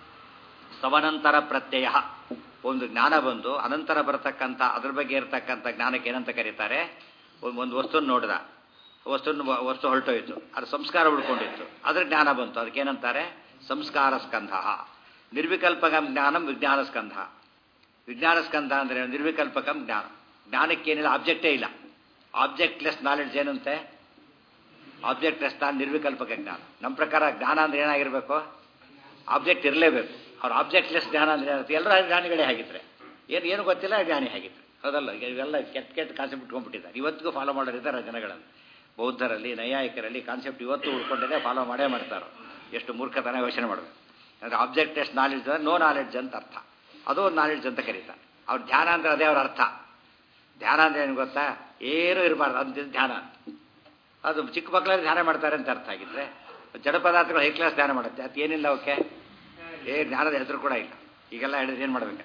S1: ಸಮನಂತರ ಪ್ರತ್ಯಯ ಒಂದು ಜ್ಞಾನ ಬಂದು ಅನಂತರ ಬರತಕ್ಕಂಥ ಅದ್ರ ಬಗ್ಗೆ ಇರತಕ್ಕಂಥ ಜ್ಞಾನಕ್ಕೆ ಏನಂತ ಕರೀತಾರೆ ಒಂದು ಒಂದು ವಸ್ತುನ ನೋಡಿದ ವಸ್ತುನ ವಸ್ತು ಹೊರಟೋಯ್ತು ಅದು ಸಂಸ್ಕಾರ ಉಳ್ಕೊಂಡಿತ್ತು ಅದ್ರ ಜ್ಞಾನ ಬಂತು ಅದಕ್ಕೆ ಏನಂತಾರೆ ಸಂಸ್ಕಾರ ಸ್ಕಂಧ ನಿರ್ವಿಕಲ್ಪಕಂ ಜ್ಞಾನಂ ವಿಜ್ಞಾನ ಸ್ಕಂಧ ವಿಜ್ಞಾನ ಸ್ಕಂಧ ಅಂದರೆ ನಿರ್ವಿಕಲ್ಪಕಂ ಜ್ಞಾನ ಜ್ಞಾನಕ್ಕೇನಿಲ್ಲ ಆಬ್ಜೆಕ್ಟೇ ಇಲ್ಲ ಆಬ್ಜೆಕ್ಟ್ಲೆಸ್ ನಾಲೆಡ್ಜ್ ಏನಂತೆ ಆಬ್ಜೆಕ್ಟ್ಲೆಸ್ ನಾನು ನಿರ್ವಿಕಲ್ಪಕ ಜ್ಞಾನ ನಮ್ಮ ಪ್ರಕಾರ ಜ್ಞಾನ ಅಂದ್ರೆ ಏನಾಗಿರ್ಬೇಕು ಆಬ್ಜೆಕ್ಟ್ ಇರಲೇಬೇಕು ಅವ್ರ ಆಬ್ಜೆಕ್ಟ್ಲೆಸ್ ಜ್ಞಾನ ಅಂದ್ರೆ ಏನಂತ ಎಲ್ಲರೂ ಜ್ಞಾನಿಗಳೇ ಆಗಿದ್ರೆ ಏನು ಏನು ಗೊತ್ತಿಲ್ಲ ಜ್ಞಾನಿ ಆಗಿದ್ರು ಹೌದಲ್ಲ ಈಗ ಇವೆಲ್ಲ ಕೆಟ್ಟ ಕೆಟ್ಟ ಕಾನ್ಸೆಪ್ಟ್ ಇಟ್ಕೊಂಡ್ಬಿಟ್ಟಿದ್ದಾರೆ ಇವತ್ತಿಗೂ ಫಾಲೋ ಮಾಡೋರಿದ್ದಾರೆ ಜನಗಳಲ್ಲಿ ಬೌದ್ಧರಲ್ಲಿ ನೈಯಾಯಿಕರಲ್ಲಿ ಕಾನ್ಸೆಪ್ಟ್ ಇವತ್ತು ಉಳ್ಕೊಂಡಿದೆ ಫಾಲೋ ಮಾಡೇ ಮಾಡ್ತಾರೆ ಎಷ್ಟು ಮೂರ್ಖತನ ಯೋಚನೆ ಮಾಡಬೇಕು ಅಂದರೆ ಆಬ್ಜೆಕ್ಟ್ಲೆಸ್ ನಾಲೆಡ್ಜ್ ಅಂದರೆ ನೋ ನಾಲೆಡ್ಜ್ ಅಂತ ಅರ್ಥ ಅದು ಒಂದು ನಾಲೆಡ್ಜ್ ಅಂತ ಕರೀತಾರೆ ಅವ್ರ ಧ್ಯಾನ ಅಂದ್ರೆ ಅದೇ ಅವ್ರ ಅರ್ಥ ಧ್ಯಾನ ಅಂದ್ರೆ ಏನು ಗೊತ್ತಾ ಏನೂ ಇರಬಾರ್ದು ಅಂತ ಧ್ಯಾನ ಅಂತ ಅದು ಚಿಕ್ಕ ಮಕ್ಕಳಲ್ಲಿ ಧ್ಯಾನ ಮಾಡ್ತಾರೆ ಅಂತ ಅರ್ಥ ಆಗಿದ್ರೆ ಜಡ ಪದಾರ್ಥಗಳು ಹೈ ಕ್ಲಾಸ್ ಧ್ಯಾನ ಮಾಡುತ್ತೆ ಅದು ಏನಿಲ್ಲ ಅವಕ್ಕೆ ಏ ಜ್ಞಾನದ ಹೆಸರು ಕೂಡ ಇಲ್ಲ ಈಗೆಲ್ಲ ಹೇಳಿದ್ರೆ ಏನು ಮಾಡ್ಬೇಕು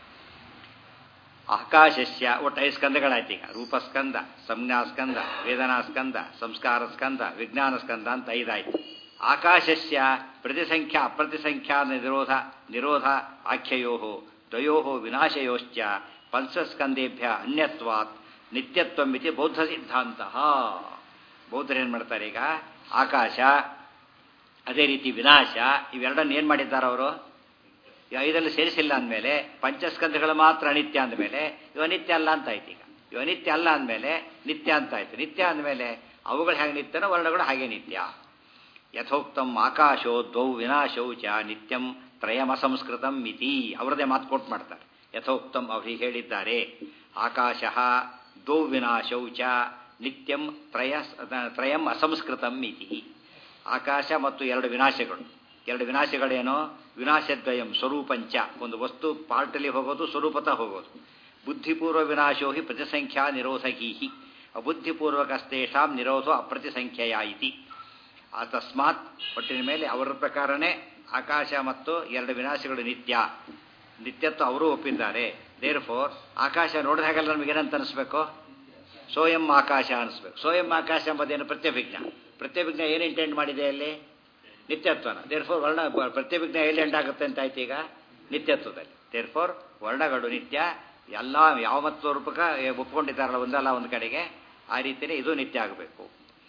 S1: ಆಕಾಶಸ್ಯ ಒಟ್ಟು ಐದು ಸ್ಕಂದಗಳಾಯ್ತು ಈಗ ರೂಪಸ್ಕಂದ ಸಂಜ್ಞಾಸ್ಕಂದ ವೇದನಾಸ್ಕಂದ ಸಂಸ್ಕಾರ ಸ್ಕಂದ ವಿಜ್ಞಾನ ಸ್ಕಂದ ಅಂತ ಐದಾಯ್ತು ಆಕಾಶಸ್ಯ ಪ್ರತಿಸಂಖ್ಯಾ ಅಪ್ರತಿಸಂಖ್ಯಾ ನಿರೋಧ ನಿರೋಧ ಆಖ್ಯಯೋ ದ್ವಯೋ ವಿನಾಶಯೋಶ್ಚ ಪಂಚಸ್ಕಂದೇಭ್ಯ ಅನ್ಯತ್ವಾತ್ ನಿತ್ಯತ್ವಮಿತಿ ಬೌದ್ಧ ಸಿದ್ಧಾಂತ ಬೌದ್ಧರು ಏನು ಮಾಡ್ತಾರೆ ಈಗ ಆಕಾಶ ಅದೇ ರೀತಿ ವಿನಾಶ ಇವೆರಡನ್ನು ಏನು ಮಾಡಿದ್ದಾರೆ ಅವರು ಈ ಐದಲ್ಲಿ ಸೇರಿಸಿಲ್ಲ ಅಂದಮೇಲೆ ಪಂಚಸ್ಕಂದಗಳು ಮಾತ್ರ ಅನಿತ್ಯ ಅಂದಮೇಲೆ ಇವು ಅನಿತ್ಯ ಅಲ್ಲ ಅಂತ ಆಯ್ತು ಈಗ ಇವು ಅನಿತ್ಯ ಅಲ್ಲ ಅಂದಮೇಲೆ ನಿತ್ಯ ಅಂತ ಆಯ್ತು ನಿತ್ಯ ಅಂದಮೇಲೆ ಅವುಗಳು ಹೇಗೆ ನಿತ್ಯನೋ ವರ್ಣಗಳು ಹಾಗೆ ನಿತ್ಯ ಯಥೋಕ್ತಂ ಆಕಾಶೋ ದ್ವೌ ವಿನಾಶೌ ಚ ನಿತ್ಯಂ ತ್ರಯಮಸಂಸ್ಕೃತಂ ಮಿತಿ ಅವರದೇ ಮಾತು ಕೊಟ್ಟು ಮಾಡ್ತಾರೆ ಯಥೋಕ್ತಂ ಅವ್ರಿಗೆ ಹೇಳಿದ್ದಾರೆ ಆಕಾಶ ದ್ವೌ ವಿನಾಶೌ ಚ ನಿತ್ಯಂ ತ್ರಯ ತ್ರಯಂ ಅಸಂಸ್ಕೃತಂ ಮಿತಿ ಆಕಾಶ ಮತ್ತು ಎರಡು ವಿನಾಶಗಳು ಎರಡು ವಿನಾಶಗಳೇನೋ ವಿನಾಶದ್ವಯಂ ಸ್ವರೂಪಂಚ ಒಂದು ವಸ್ತು ಪಾರ್ಟಲ್ಲಿ ಹೋಗೋದು ಸ್ವರೂಪತಃ ಹೋಗೋದು ಬುದ್ಧಿಪೂರ್ವ ವಿನಾಶೋ ಹಿ ಪ್ರತಿಸಂಖ್ಯಾ ನಿರೋಧಕೀಹಿ ಅಬುದ್ಧಿಪೂರ್ವಕಸ್ತೇಷಾಂ ನಿರೋಧೋ ಅಪ್ರತಿಸಂಖ್ಯೆಯ ಇತಿ ಆ ತಸ್ಮಾತ್ ಒಟ್ಟಿನ ಮೇಲೆ ಅವರ ಪ್ರಕಾರನೇ ಆಕಾಶ ಮತ್ತು ಎರಡು ವಿನಾಶಗಳು ನಿತ್ಯ ನಿತ್ಯತ್ವ ಅವರು ಒಪ್ಪಿದ್ದಾರೆ ದೇರ್ ಫೋರ್ ಆಕಾಶ ನೋಡಿದ ಹಾಗೆಲ್ಲ ನಮಗೇನಂತ ಅನಿಸ್ಬೇಕು ಸೋಯಂ ಆಕಾಶ ಅನಿಸ್ಬೇಕು ಸೋಯಂ ಆಕಾಶ ಎಂಬುದೇನು ಪ್ರತ್ಯಭಿಜ್ಞ ಪ್ರತ್ಯಭಿಜ್ಞ ಏನು ಇಂಟೆಂಡ್ ಮಾಡಿದೆ ಅಲ್ಲಿ ನಿತ್ಯತ್ವನ ದೇರ್ ಫೋರ್ ವರ್ಣ ಪ್ರತ್ಯಭಿಜ್ಞ ಎಲ್ಲಿ ಎಂಡ್ ಆಗುತ್ತೆ ಅಂತ ಆಯ್ತು ಈಗ ನಿತ್ಯತ್ವದಲ್ಲಿ ದೇರ್ ಫೋರ್ ವರ್ಣಗಳು ನಿತ್ಯ ಎಲ್ಲ ಯಾವ ಮತ್ತು ರೂಪಕ ಒಪ್ಕೊಂಡಿದ್ದಾರಲ್ಲ ಒಂದಲ್ಲ ಒಂದು ಕಡೆಗೆ ಆ ರೀತಿಯೇ ಇದು ನಿತ್ಯ ಆಗಬೇಕು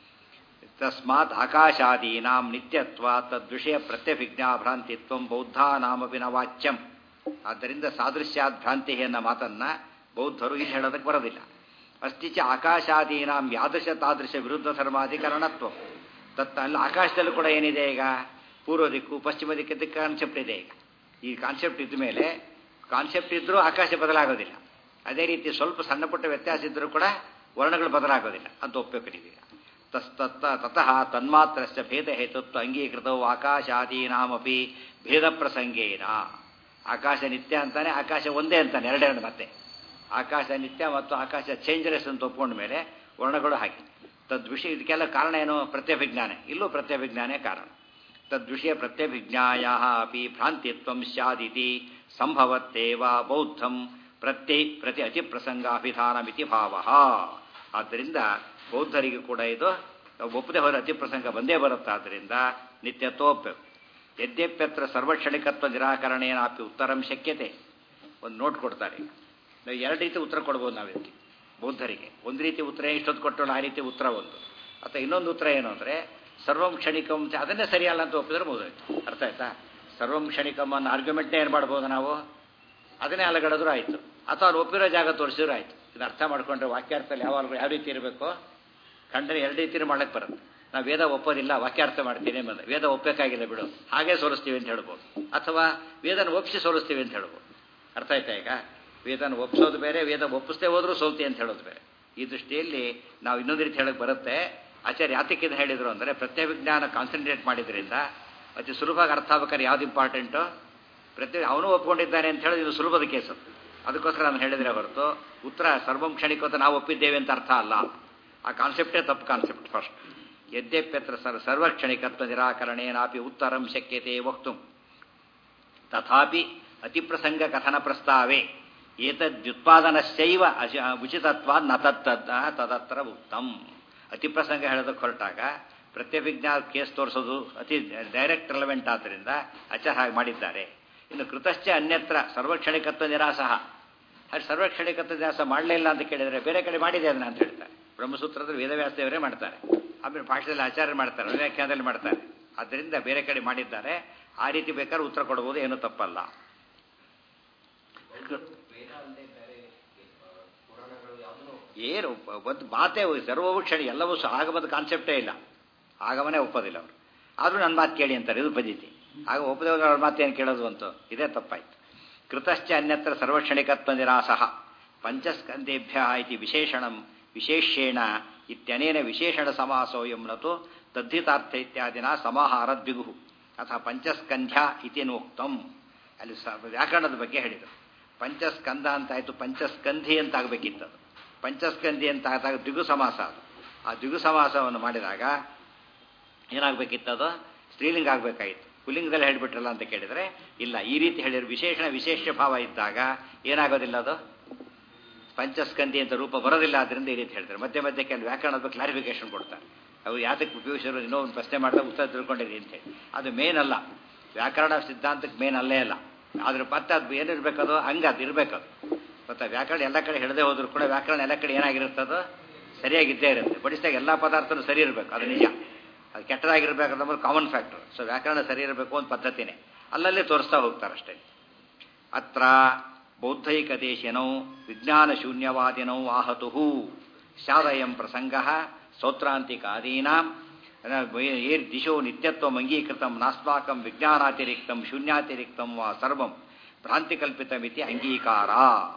S1: ತಸ್ಮಾತ್ ಆಕಾಶಾದೀನಾಂ ನಿತ್ಯತ್ವ ತದ್ವಿಷಯ ಪ್ರತ್ಯಭಿಜ್ಞಾ ಭ್ರಾಂತಿತ್ವ ಬೌದ್ಧಾನಾಮಪಿ ನ ವಾಚ್ಯಂ ಆದ್ದರಿಂದ ಸಾದೃಶ್ಯಾತ್ ಭ್ರಾಂತಿ ಎನ್ನ ಮಾತನ್ನ ಬೌದ್ಧರು ಇಲ್ಲಿ ಹೇಳೋದಕ್ಕೆ ಬರೋದಿಲ್ಲ ಅಸ್ತಿಚ ಆಕಾಶಾದೀನಾಂ ಯಾದೃಶ ತಾದೃಶ ವಿರುದ್ಧ ಧರ್ಮಾಧಿಕರಣತ್ವ ತತ್ ಅಲ್ಲಿ ಆಕಾಶದಲ್ಲೂ ಕೂಡ ಏನಿದೆ ಈಗ ಪೂರ್ವ ದಿಕ್ಕು ಪಶ್ಚಿಮ ದಿಕ್ಕು ಕಾನ್ಸೆಪ್ಟ್ ಇದೆ ಈಗ ಈ ಕಾನ್ಸೆಪ್ಟ್ ಇದ್ದ ಮೇಲೆ ಕಾನ್ಸೆಪ್ಟ್ ಇದ್ದರೂ ಆಕಾಶ ಬದಲಾಗೋದಿಲ್ಲ ಅದೇ ರೀತಿ ಸ್ವಲ್ಪ ಸಣ್ಣ ಪುಟ್ಟ ವ್ಯತ್ಯಾಸ ಇದ್ದರೂ ಕೂಡ ವರ್ಣಗಳು ಬದಲಾಗೋದಿಲ್ಲ ಅಂತ ಒಪ್ಪಿಕೊಂಡಿದ್ದೀಗ ತಸ್ತತ್ತ ತತಃ ತನ್ಮಾತ್ರಸ್ಯ ಭೇದ ಹೇತುತ್ವ ಅಂಗೀಕೃತವು ಆಕಾಶಾದೀನಾಮಪಿ ಭೇದ ಪ್ರಸಂಗೇನ ಆಕಾಶ ನಿತ್ಯ ಅಂತಾನೆ ಆಕಾಶ ಒಂದೇ ಅಂತಾನೆ ಎರಡೆರಡು ಮತ್ತೆ ಆಕಾಶ ನಿತ್ಯ ಮತ್ತು ಆಕಾಶ ಚೇಂಜಲೆಸ್ ಅಂತ ಒಪ್ಕೊಂಡ ಮೇಲೆ ವರ್ಣಗಳು ಹಾಗೆ ತದ್ವಿಷಯ ಇದಕ್ಕೆಲ್ಲ ಕಾರಣ ಏನು ಪ್ರತ್ಯಭಿಜ್ಞಾನೆ ಇಲ್ಲೂ ಪ್ರತ್ಯಭಿಜ್ಞಾನೇ ಕಾರಣ ತದ್ವಿಷಯ ಪ್ರತ್ಯಭಿಜ್ಞಾಯ ಅಪಿ ಭ್ರಾಂತಿತ್ವ ಸ್ಯಾದಿತಿ ಸಂಭವತ್ತೇವ ಬೌದ್ಧಂ ಪ್ರತ್ಯೈ ಪ್ರತಿ ಅತಿಪ್ರಸಂಗಾಭಿಧಾನಮಿತಿ ಭಾವ ಆದ್ದರಿಂದ ಬೌದ್ಧರಿಗೂ ಕೂಡ ಇದು ಒಪ್ಪದೆ ಹೋದ ಅತಿ ಪ್ರಸಂಗ ಬಂದೇ ಬರುತ್ತೆ ಆದ್ದರಿಂದ ನಿತ್ಯತ್ವೋಪ್ಯ ಯದ್ಯಪ್ಯತ್ರ ಸರ್ವಕ್ಷಣಿಕತ್ವ ನಿರಾಕರಣೇನಾಪಿ ಉತ್ತರಂ ಶಕ್ಯತೆ ಒಂದು ನೋಟ್ ಕೊಡ್ತಾರೆ ನಾವು ಎರಡು ರೀತಿ ಉತ್ತರ ಕೊಡ್ಬೋದು ನಾವು ಇದಕ್ಕೆ ಬೌದ್ಧರಿಗೆ ಒಂದು ರೀತಿ ಉತ್ತರ ಇಷ್ಟೊತ್ತು ಕೊಟ್ಟೋಣ ಆ ರೀತಿ ಉತ್ತರ ಒಂದು ಅಥವಾ ಇನ್ನೊಂದು ಉತ್ತರ ಏನು ಅಂದರೆ ಸರ್ವಂ ಕ್ಷಣಿಕಂ ಅಂತ ಅದನ್ನೇ ಸರಿಯಲ್ಲ ಅಂತ ಒಪ್ಪಿದ್ರೆ ಮುಗಿದೋಯ್ತು ಅರ್ಥ ಆಯ್ತಾ ಸರ್ವಂ ಕ್ಷಣಿಕಂ ಅನ್ನೋ ಆರ್ಗ್ಯುಮೆಂಟ್ನೇ ಏನು ಮಾಡ್ಬೋದು ನಾವು ಅದನ್ನೇ ಅಲಗಡಿದ್ರು ಆಯಿತು ಅಥವಾ ಅವ್ರು ಒಪ್ಪಿರೋ ಜಾಗ ತೋರಿಸಿದ್ರು ಆಯಿತು ಇದು ಅರ್ಥ ಮಾಡ್ಕೊಂಡ್ರೆ ವಾಕ್ಯಾರ್ಥದಲ್ಲಿ ಯಾವಾಗ ಯಾವ ರೀತಿ ಇರಬೇಕು ಕಂಡ್ರೆ ಎರಡು ರೀತಿ ಮಾಡಕ್ಕೆ ಬರುತ್ತೆ ನಾವು ವೇದ ಒಪ್ಪೋದಿಲ್ಲ ವಾಕ್ಯಾರ್ಥ ಮಾಡ್ತೀನಿ ಬಂದ ವೇದ ಒಪ್ಪಬೇಕಾಗಿಲ್ಲ ಬಿಡು ಹಾಗೆ ಸೋಲಿಸ್ತೀವಿ ಅಂತ ಹೇಳ್ಬೋದು ಅಥವಾ ವೇದನ ಒಪ್ಪಿಸಿ ಸೋಲಿಸ್ತೀವಿ ಅಂತ ಹೇಳ್ಬೋದು ಅರ್ಥ ಆಯ್ತಾ ಈಗ ವೇದನ ಒಪ್ಪಿಸೋದು ಬೇರೆ ವೇದ ಒಪ್ಪಿಸದೆ ಹೋದ್ರೂ ಸೋಲ್ತಿ ಅಂತ ಹೇಳೋದು ಬೇರೆ ಈ ದೃಷ್ಟಿಯಲ್ಲಿ ನಾವು ಇನ್ನೊಂದು ರೀತಿ ಹೇಳಕ್ಕೆ ಬರುತ್ತೆ ಆಚಾರ್ಯ ಯಾತಕ್ಕಿದ ಹೇಳಿದ್ರು ಅಂದರೆ ಪ್ರತ್ಯವಿಜ್ಞಾನ ಕಾನ್ಸಂಟ್ರೇಟ್ ಮಾಡಿದ್ರಿಂದ ಅತಿ ಸುಲಭವಾಗಿ ಅರ್ಥ ಆಗ್ಬೇಕಾದ್ರೆ ಯಾವ್ದು ಇಂಪಾರ್ಟೆಂಟು ಪ್ರತಿ ಅವನು ಒಪ್ಕೊಂಡಿದ್ದಾನೆ ಅಂತ ಹೇಳೋದು ಇದು ಸುಲಭದ ಕೇಸು ಅದಕ್ಕೋಸ್ಕರ ನಾನು ಹೇಳಿದ್ರೆ ಹೊರತು ಉತ್ತರ ಸರ್ವಂ ಕ್ಷಣಿಕೋತ ನಾವು ಒಪ್ಪಿದ್ದೇವೆ ಅಂತ ಅರ್ಥ ಅಲ್ಲ ಆ ಕಾನ್ಸೆಪ್ಟೇ ತಪ್ಪು ಕಾನ್ಸೆಪ್ಟ್ ಫಸ್ಟ್ ಯದ್ಯಪ್ಯತ್ರ ಸರ್ ಸರ್ವಕ್ಷಣಿಕತ್ವ ನಿರಾಕರಣೇನಾಪಿ ಉತ್ತರಂ ಶಕ್ಯತೆ ವಕ್ತು ತಥಾಪಿ ಅತಿಪ್ರಸಂಗ ಕಥನ ಪ್ರಸ್ತಾವೆ ಏತದ್ಯುತ್ಪಾದನಶ್ಚೈವ ಅಶ ಉಚಿತತ್ವ ನ ತತ್ತದ್ದ ತದತ್ರ ಉತ್ತಮ್ ಅತಿಪ್ರಸಂಗ ಹೇಳೋದಕ್ಕೆ ಹೊರಟಾಗ ಪ್ರತ್ಯಭಿಜ್ಞಾ ಕೇಸ್ ತೋರಿಸೋದು ಅತಿ ಡೈರೆಕ್ಟ್ ರೆಲೆವೆಂಟ್ ಆದ್ದರಿಂದ ಅಚ ಹಾಗೆ ಮಾಡಿದ್ದಾರೆ ಇನ್ನು ಕೃತಶ್ಚ ಅನ್ಯತ್ರ ಸರ್ವಕ್ಷಣಿಕತ್ವ ನಿರಾಸಹ ಹಾಗೆ ಸರ್ವಕ್ಷಣಿಕತ್ವ ನಿರಾಸ ಮಾಡಲೇ ಇಲ್ಲ ಅಂತ ಕೇಳಿದರೆ ಬೇರೆ ಕಡೆ ಮಾಡಿದೆ ಅದನ್ನ ಅಂತ ಹೇಳ್ತಾರೆ ಬ್ರಹ್ಮಸೂತ್ರದಲ್ಲಿ ವೇದವ್ಯಾಸದೇವರೇ ಮಾಡ್ತಾರೆ ಆಮೇಲೆ ಭಾಷೆಯಲ್ಲಿ ಆಚಾರ್ಯ ಮಾಡ್ತಾರೆ ವ್ಯಾಖ್ಯಾನದಲ್ಲಿ ಮಾಡ್ತಾರೆ ಆದ್ದರಿಂದ ಬೇರೆ ಕಡೆ ಮಾಡಿದ್ದಾರೆ ಆ ರೀತಿ ಬೇಕಾದ್ರೆ ಉತ್ತರ ಕೊಡ್ಬೋದು ಏನೂ ತಪ್ಪಲ್ಲ ಏನು ಒಂದು ಮಾತೇ ಸರ್ವವು ಕ್ಷಣಿ ಎಲ್ಲವೂ ಸಹ ಆಗಮದ ಕಾನ್ಸೆಪ್ಟೇ ಇಲ್ಲ ಆಗಮನೇ ಒಪ್ಪೋದಿಲ್ಲ ಅವರು ಆದರೂ ನನ್ನ ಮಾತು ಕೇಳಿ ಅಂತಾರೆ ಇದು ಪದ್ಧತಿ ಆಗ ಒಪ್ಪದೆ ಅವ್ರ ಮಾತೇನು ಕೇಳೋದು ಅಂತ ಇದೇ ತಪ್ಪಾಯ್ತು ಕೃತಶ್ಚ ಅನ್ಯತ್ರ ಸರ್ವಕ್ಷಣಿಕತ್ವ ನಿರಾಸಃ ಪಂಚಸ್ಕಂದೇಭ್ಯ ಇತಿ ವಿಶೇಷಣಂ ವಿಶೇಷೇಣ ಇತ್ಯನೇನ ವಿಶೇಷಣ ಸಮಾಸೋಯಂ ನತು ತದ್ಧಿತಾರ್ಥ ಇತ್ಯಾದಿನ ಸಮಾಹಾರದ್ವಿಗು ಅಥವಾ ಪಂಚಸ್ಕಂಧ್ಯ ಇತಿನೋಕ್ತಂ ಅಲ್ಲಿ ಸ ವ್ಯಾಕರಣದ ಬಗ್ಗೆ ಹೇಳಿದರು ಪಂಚಸ್ಕಂಧ ಅಂತಾಯಿತು ಪಂಚಸ್ಕಂಧಿ ಅಂತ ಆಗಬೇಕಿತ್ತು ಪಂಚಸ್ಕಂಧಿ ಅಂತ ಆದಾಗ ದ್ವಿಗು ಸಮಾಸ ಅದು ಆ ದ್ವಿಗು ಸಮಾಸವನ್ನು ಮಾಡಿದಾಗ ಏನಾಗಬೇಕಿತ್ತದು ಸ್ತ್ರೀಲಿಂಗ ಆಗಬೇಕಾಗಿತ್ತು ಪುಲ್ಲಿಂಗದಲ್ಲಿ ಹೇಳಿಬಿಟ್ರಲ್ಲ ಅಂತ ಕೇಳಿದರೆ ಇಲ್ಲ ಈ ರೀತಿ ಹೇಳಿದ್ರು ವಿಶೇಷಣ ವಿಶೇಷ ಭಾವ ಇದ್ದಾಗ ಏನಾಗೋದಿಲ್ಲ ಅದು ಪಂಚಸ್ಕಂಧಿ ಅಂತ ರೂಪ ಬರೋದಿಲ್ಲ ಅದರಿಂದ ಈ ರೀತಿ ಹೇಳ್ತಾರೆ ಮಧ್ಯೆ ಮಧ್ಯೆ ಕೆಲವು ವ್ಯಾಕರಣದ ಬಗ್ಗೆ ಕ್ಲಾರಿಫಿಕೇಶನ್ ಕೊಡ್ತಾರೆ ಅವ್ರು ಯಾತಕ್ಕೆ ಉಪಯೋಗಿಸೋರು ಇನ್ನೂ ಒಂದು ಪ್ರಶ್ನೆ ಮಾಡಿದಾಗ ಉತ್ತರ ತಿಳ್ಕೊಂಡಿರಿ ಅಂತ ಹೇಳಿ ಅದು ಮೇನ್ ಅಲ್ಲ ವ್ಯಾಕರಣ ಸಿದ್ಧಾಂತಕ್ಕೆ ಮೇನ್ ಅಲ್ಲೇ ಅಲ್ಲ ಆದ್ರೆ ಮತ್ತೆ ಅದು ಏನಿರ್ಬೇಕದು ಹಂಗೆ ಅದು ಇರಬೇಕದು ಮತ್ತೆ ವ್ಯಾಕರಣ ಎಲ್ಲ ಕಡೆ ಹಿಡದೆ ಹೋದ್ರು ಕೂಡ ವ್ಯಾಕರಣ ಎಲ್ಲ ಕಡೆ ಏನಾಗಿರುತ್ತದು ಸರಿಯಾಗಿದ್ದೇ ಇರುತ್ತೆ ಬಡಿಸಿದಾಗ ಎಲ್ಲ ಪದಾರ್ಥನೂ ಸರಿ ಇರಬೇಕು ಅದು ನಿಜ ಅದು ಕೆಟ್ಟದಾಗಿರ್ಬೇಕು ಅನ್ನೋದು ಕಾಮನ್ ಫ್ಯಾಕ್ಟರ್ ಸೊ ವ್ಯಾಕರಣ ಸರಿ ಇರಬೇಕು ಅಂತ ಪದ್ಧತಿನೇ ಅಲ್ಲಲ್ಲೇ ತೋರಿಸ್ತಾ ಹೋಗ್ತಾರಷ್ಟೇ ಅತ್ರ ಬೌದ್ಧೈಕ ದೇಶಿನೌ ವಿಜ್ಞಾನ ಶೂನ್ಯವಾದಿನೌ ಆಹತು ಶಾದಯಂ ಪ್ರಸಂಗ ಸೌತ್ರಾಂತಿಕಾದೀನಾಂ ಏರ್ ದಿಶೋ ನಿತ್ಯತ್ವಂ ಅಂಗೀಕೃತಂ ನಾಸ್ಮಾಕಂ ವಿಜ್ಞಾನಾತಿರಿಕ್ತಂ ಶೂನ್ಯಾತಿರಿಕ್ತಂ ವಾ ಸರ್ವಂ ಭ್ರಾಂತಿಕಲ್ಪಿತಮಿತಿ ಅಂಗೀಕಾರ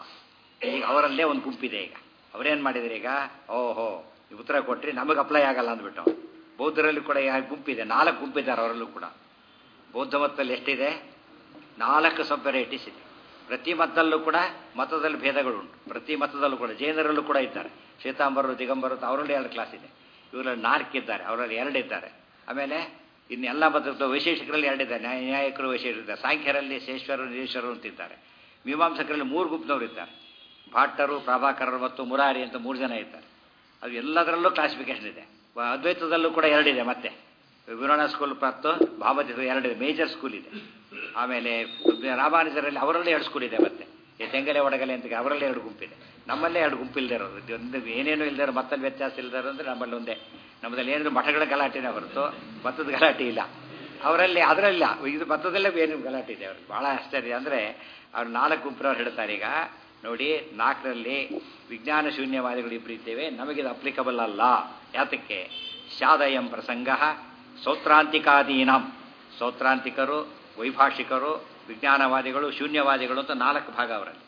S1: ಈಗ ಅವರಲ್ಲೇ ಒಂದು ಗುಂಪಿದೆ ಈಗ ಅವರೇನು ಮಾಡಿದ್ರು ಈಗ ಓಹೋ ಉತ್ತರ ಕೊಟ್ಟರೆ ನಮಗೆ ಅಪ್ಲೈ ಆಗಲ್ಲ ಅಂದ್ಬಿಟ್ಟು ಬೌದ್ಧರಲ್ಲಿ ಕೂಡ ಯಾವ ಗುಂಪಿದೆ ನಾಲ್ಕು ಗುಂಪಿದ್ದಾರೆ ಅವರಲ್ಲೂ ಕೂಡ ಬೌದ್ಧ ಮತದಲ್ಲಿ ಎಷ್ಟಿದೆ ನಾಲ್ಕು ಸಬ್ ವೆರೈಟೀಸ್ ಇದೆ ಪ್ರತಿ ಮತದಲ್ಲೂ ಕೂಡ ಮತದಲ್ಲಿ ಭೇದಗಳುಂಟು ಪ್ರತಿ ಮತದಲ್ಲೂ ಕೂಡ ಜೈನರಲ್ಲೂ ಕೂಡ ಇದ್ದಾರೆ ಶ್ವೇತಾಂಬರರು ದಿಗಂಬರರು ಅವರಲ್ಲಿ ಎರಡು ಕ್ಲಾಸ್ ಇದೆ ಇವರಲ್ಲಿ ನಾಲ್ಕಿದ್ದಾರೆ ಅವರಲ್ಲಿ ಎರಡಿದ್ದಾರೆ ಆಮೇಲೆ ಇನ್ನೆಲ್ಲ ಮತದ ವೈಶೇಷಿಕರಲ್ಲಿ ಎರಡಿದ್ದಾರೆ ನ್ಯಾಯ ನ್ಯಾಯಕರು ವೈಶೇಷಿದ್ದಾರೆ ಸಾಂಖ್ಯರಲ್ಲಿ ಶೇಶ್ವರರು ನಿರೀಶ್ವರರು ಅಂತಿದ್ದಾರೆ ಮೀಮಾಂಸಕರಲ್ಲಿ ಮೂರು ಗುಂಪಿನವರು ಇದ್ದಾರೆ ಭಾಟ್ಟರು ಪ್ರಭಾಕರರು ಮತ್ತು ಮುರಾರಿ ಅಂತ ಮೂರು ಜನ ಇದ್ದಾರೆ ಅದು ಎಲ್ಲದರಲ್ಲೂ ಕ್ಲಾಸಿಫಿಕೇಶನ್ ಇದೆ ಅದ್ವೈತದಲ್ಲೂ ಕೂಡ ಎರಡಿದೆ ಮತ್ತೆ ವಿರೋಣ ಸ್ಕೂಲ್ ಮತ್ತು ಭಾವತಿ ಎರಡಿದೆ ಮೇಜರ್ ಸ್ಕೂಲ್ ಇದೆ ಆಮೇಲೆ ರಾಮಾನುಜರಲ್ಲಿ ಅವರಲ್ಲಿ ಎರಡು ಸ್ಕೂಲ್ ಇದೆ ಮತ್ತೆ ಈ ತೆಂಗಲೆ ಒಡಗಲೆ ಅಂತ ಅವರಲ್ಲಿ ಎರಡು ಗುಂಪಿದೆ ನಮ್ಮಲ್ಲೇ ಎರಡು ಗುಂಪು ಇಲ್ಲದೆ ಇರೋದು ಒಂದು ಏನೇನು ಇಲ್ಲದೆ ಇರೋ ಮತ್ತಲ್ಲಿ ವ್ಯತ್ಯಾಸ ಇಲ್ಲದೆ ಇರೋದು ಅಂದರೆ ನಮ್ಮಲ್ಲಿ ಒಂದೇ ನಮ್ಮದಲ್ಲಿ ಏನಾದ್ರು ಮಠಗಳ ಗಲಾಟೆನೇ ಹೊರತು ಮತದ ಗಲಾಟೆ ಇಲ್ಲ ಅವರಲ್ಲಿ ಅದರಲ್ಲ ಇದು ಮತದಲ್ಲೇ ಬೇರೆ ಗಲಾಟೆ ಇದೆ ಅವ್ರಿಗೆ ಭಾಳ ಆಶ್ಚರ್ಯ ಅಂದರೆ ಅವ್ರು ನಾಲ್ಕು ಗುಂಪಿನವ್ರು ಹೇಳ್ತಾರೆ ಈಗ ನೋಡಿ ನಾಲ್ಕರಲ್ಲಿ ವಿಜ್ಞಾನ ಶೂನ್ಯವಾದಿಗಳು ಇಬ್ಬರು ಇದ್ದೇವೆ ನಮಗಿದು ಅಪ್ಲಿಕಬಲ್ ಅಲ್ಲ ಯಾತಕ್ಕೆ ಶಾದಯಂ ಪ್ರಸಂಗ ಸೌತ್ರಾಂತಿಕಾದೀನಂ ಸೌತ್ರಾಂತಿಕರು ವೈಭಾಷಿಕರು ವಿಜ್ಞಾನವಾದಿಗಳು ಶೂನ್ಯವಾದಿಗಳು ಅಂತ ನಾಲ್ಕು ಭಾಗ ಅವರಲ್ಲಿ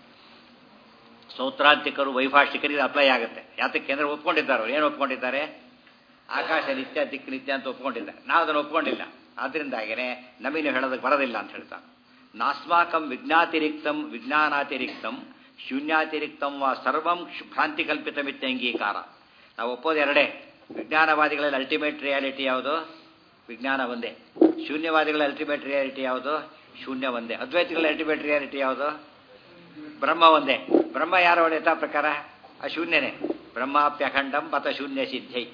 S1: ಸೌತ್ರಾಂತಿಕರು ವೈಭಾಷಿಕರಿಗೆ ಅಪ್ಲೈ ಆಗುತ್ತೆ ಯಾತಕ್ಕೆ ಅಂದರೆ ಒಪ್ಕೊಂಡಿದ್ದಾರೆ ಅವ್ರು ಏನು ಒಪ್ಕೊಂಡಿದ್ದಾರೆ ಆಕಾಶ ನಿತ್ಯ ದಿಕ್ಕು ನಿತ್ಯ ಅಂತ ಒಪ್ಕೊಂಡಿದ್ದಾರೆ ನಾವು ಅದನ್ನು ಒಪ್ಕೊಂಡಿಲ್ಲ ಆದ್ದರಿಂದಾಗೇ ನಮಗೆ ನೀವು ಹೇಳೋದಕ್ಕೆ ಬರೋದಿಲ್ಲ ಅಂತ ಹೇಳ್ತಾನೆ ನಾಸ್ಮಾಕಂ ವಿಜ್ಞಾತಿರಿಕ್ತಂ ವಿಜ್ಞಾನಾತಿರಿಕ್ತಂ ಶೂನ್ಯಾತಿರಿಕ್ತಂ ವಾ ಸರ್ವಂ ಭ್ರಾಂತಿಕಲ್ಪಿತಮಿತ್ಯ ಅಂಗೀಕಾರ ನಾವು ಒಪ್ಪೋದು ಎರಡೇ ವಿಜ್ಞಾನವಾದಿಗಳಲ್ಲಿ ಅಲ್ಟಿಮೇಟ್ ರಿಯಾಲಿಟಿ ಯಾವುದು ವಿಜ್ಞಾನ ಒಂದೇ ಶೂನ್ಯವಾದಿಗಳ ಅಲ್ಟಿಮೇಟ್ ರಿಯಾಲಿಟಿ ಯಾವುದು ಶೂನ್ಯ ಒಂದೇ ಅದ್ವೈತಿಗಳ ಅಲ್ಟಿಮೇಟ್ ರಿಯಾಲಿಟಿ ಯಾವುದು ಬ್ರಹ್ಮ ಒಂದೇ ಬ್ರಹ್ಮ ಯಾರ ಯಥಾ ಪ್ರಕಾರ ಆ ಶೂನ್ಯನೇ ಬ್ರಹ್ಮಾಪ್ಯಖಂಡಂ ಪಥ ಶೂನ್ಯ ಸಿದ್ಧೈ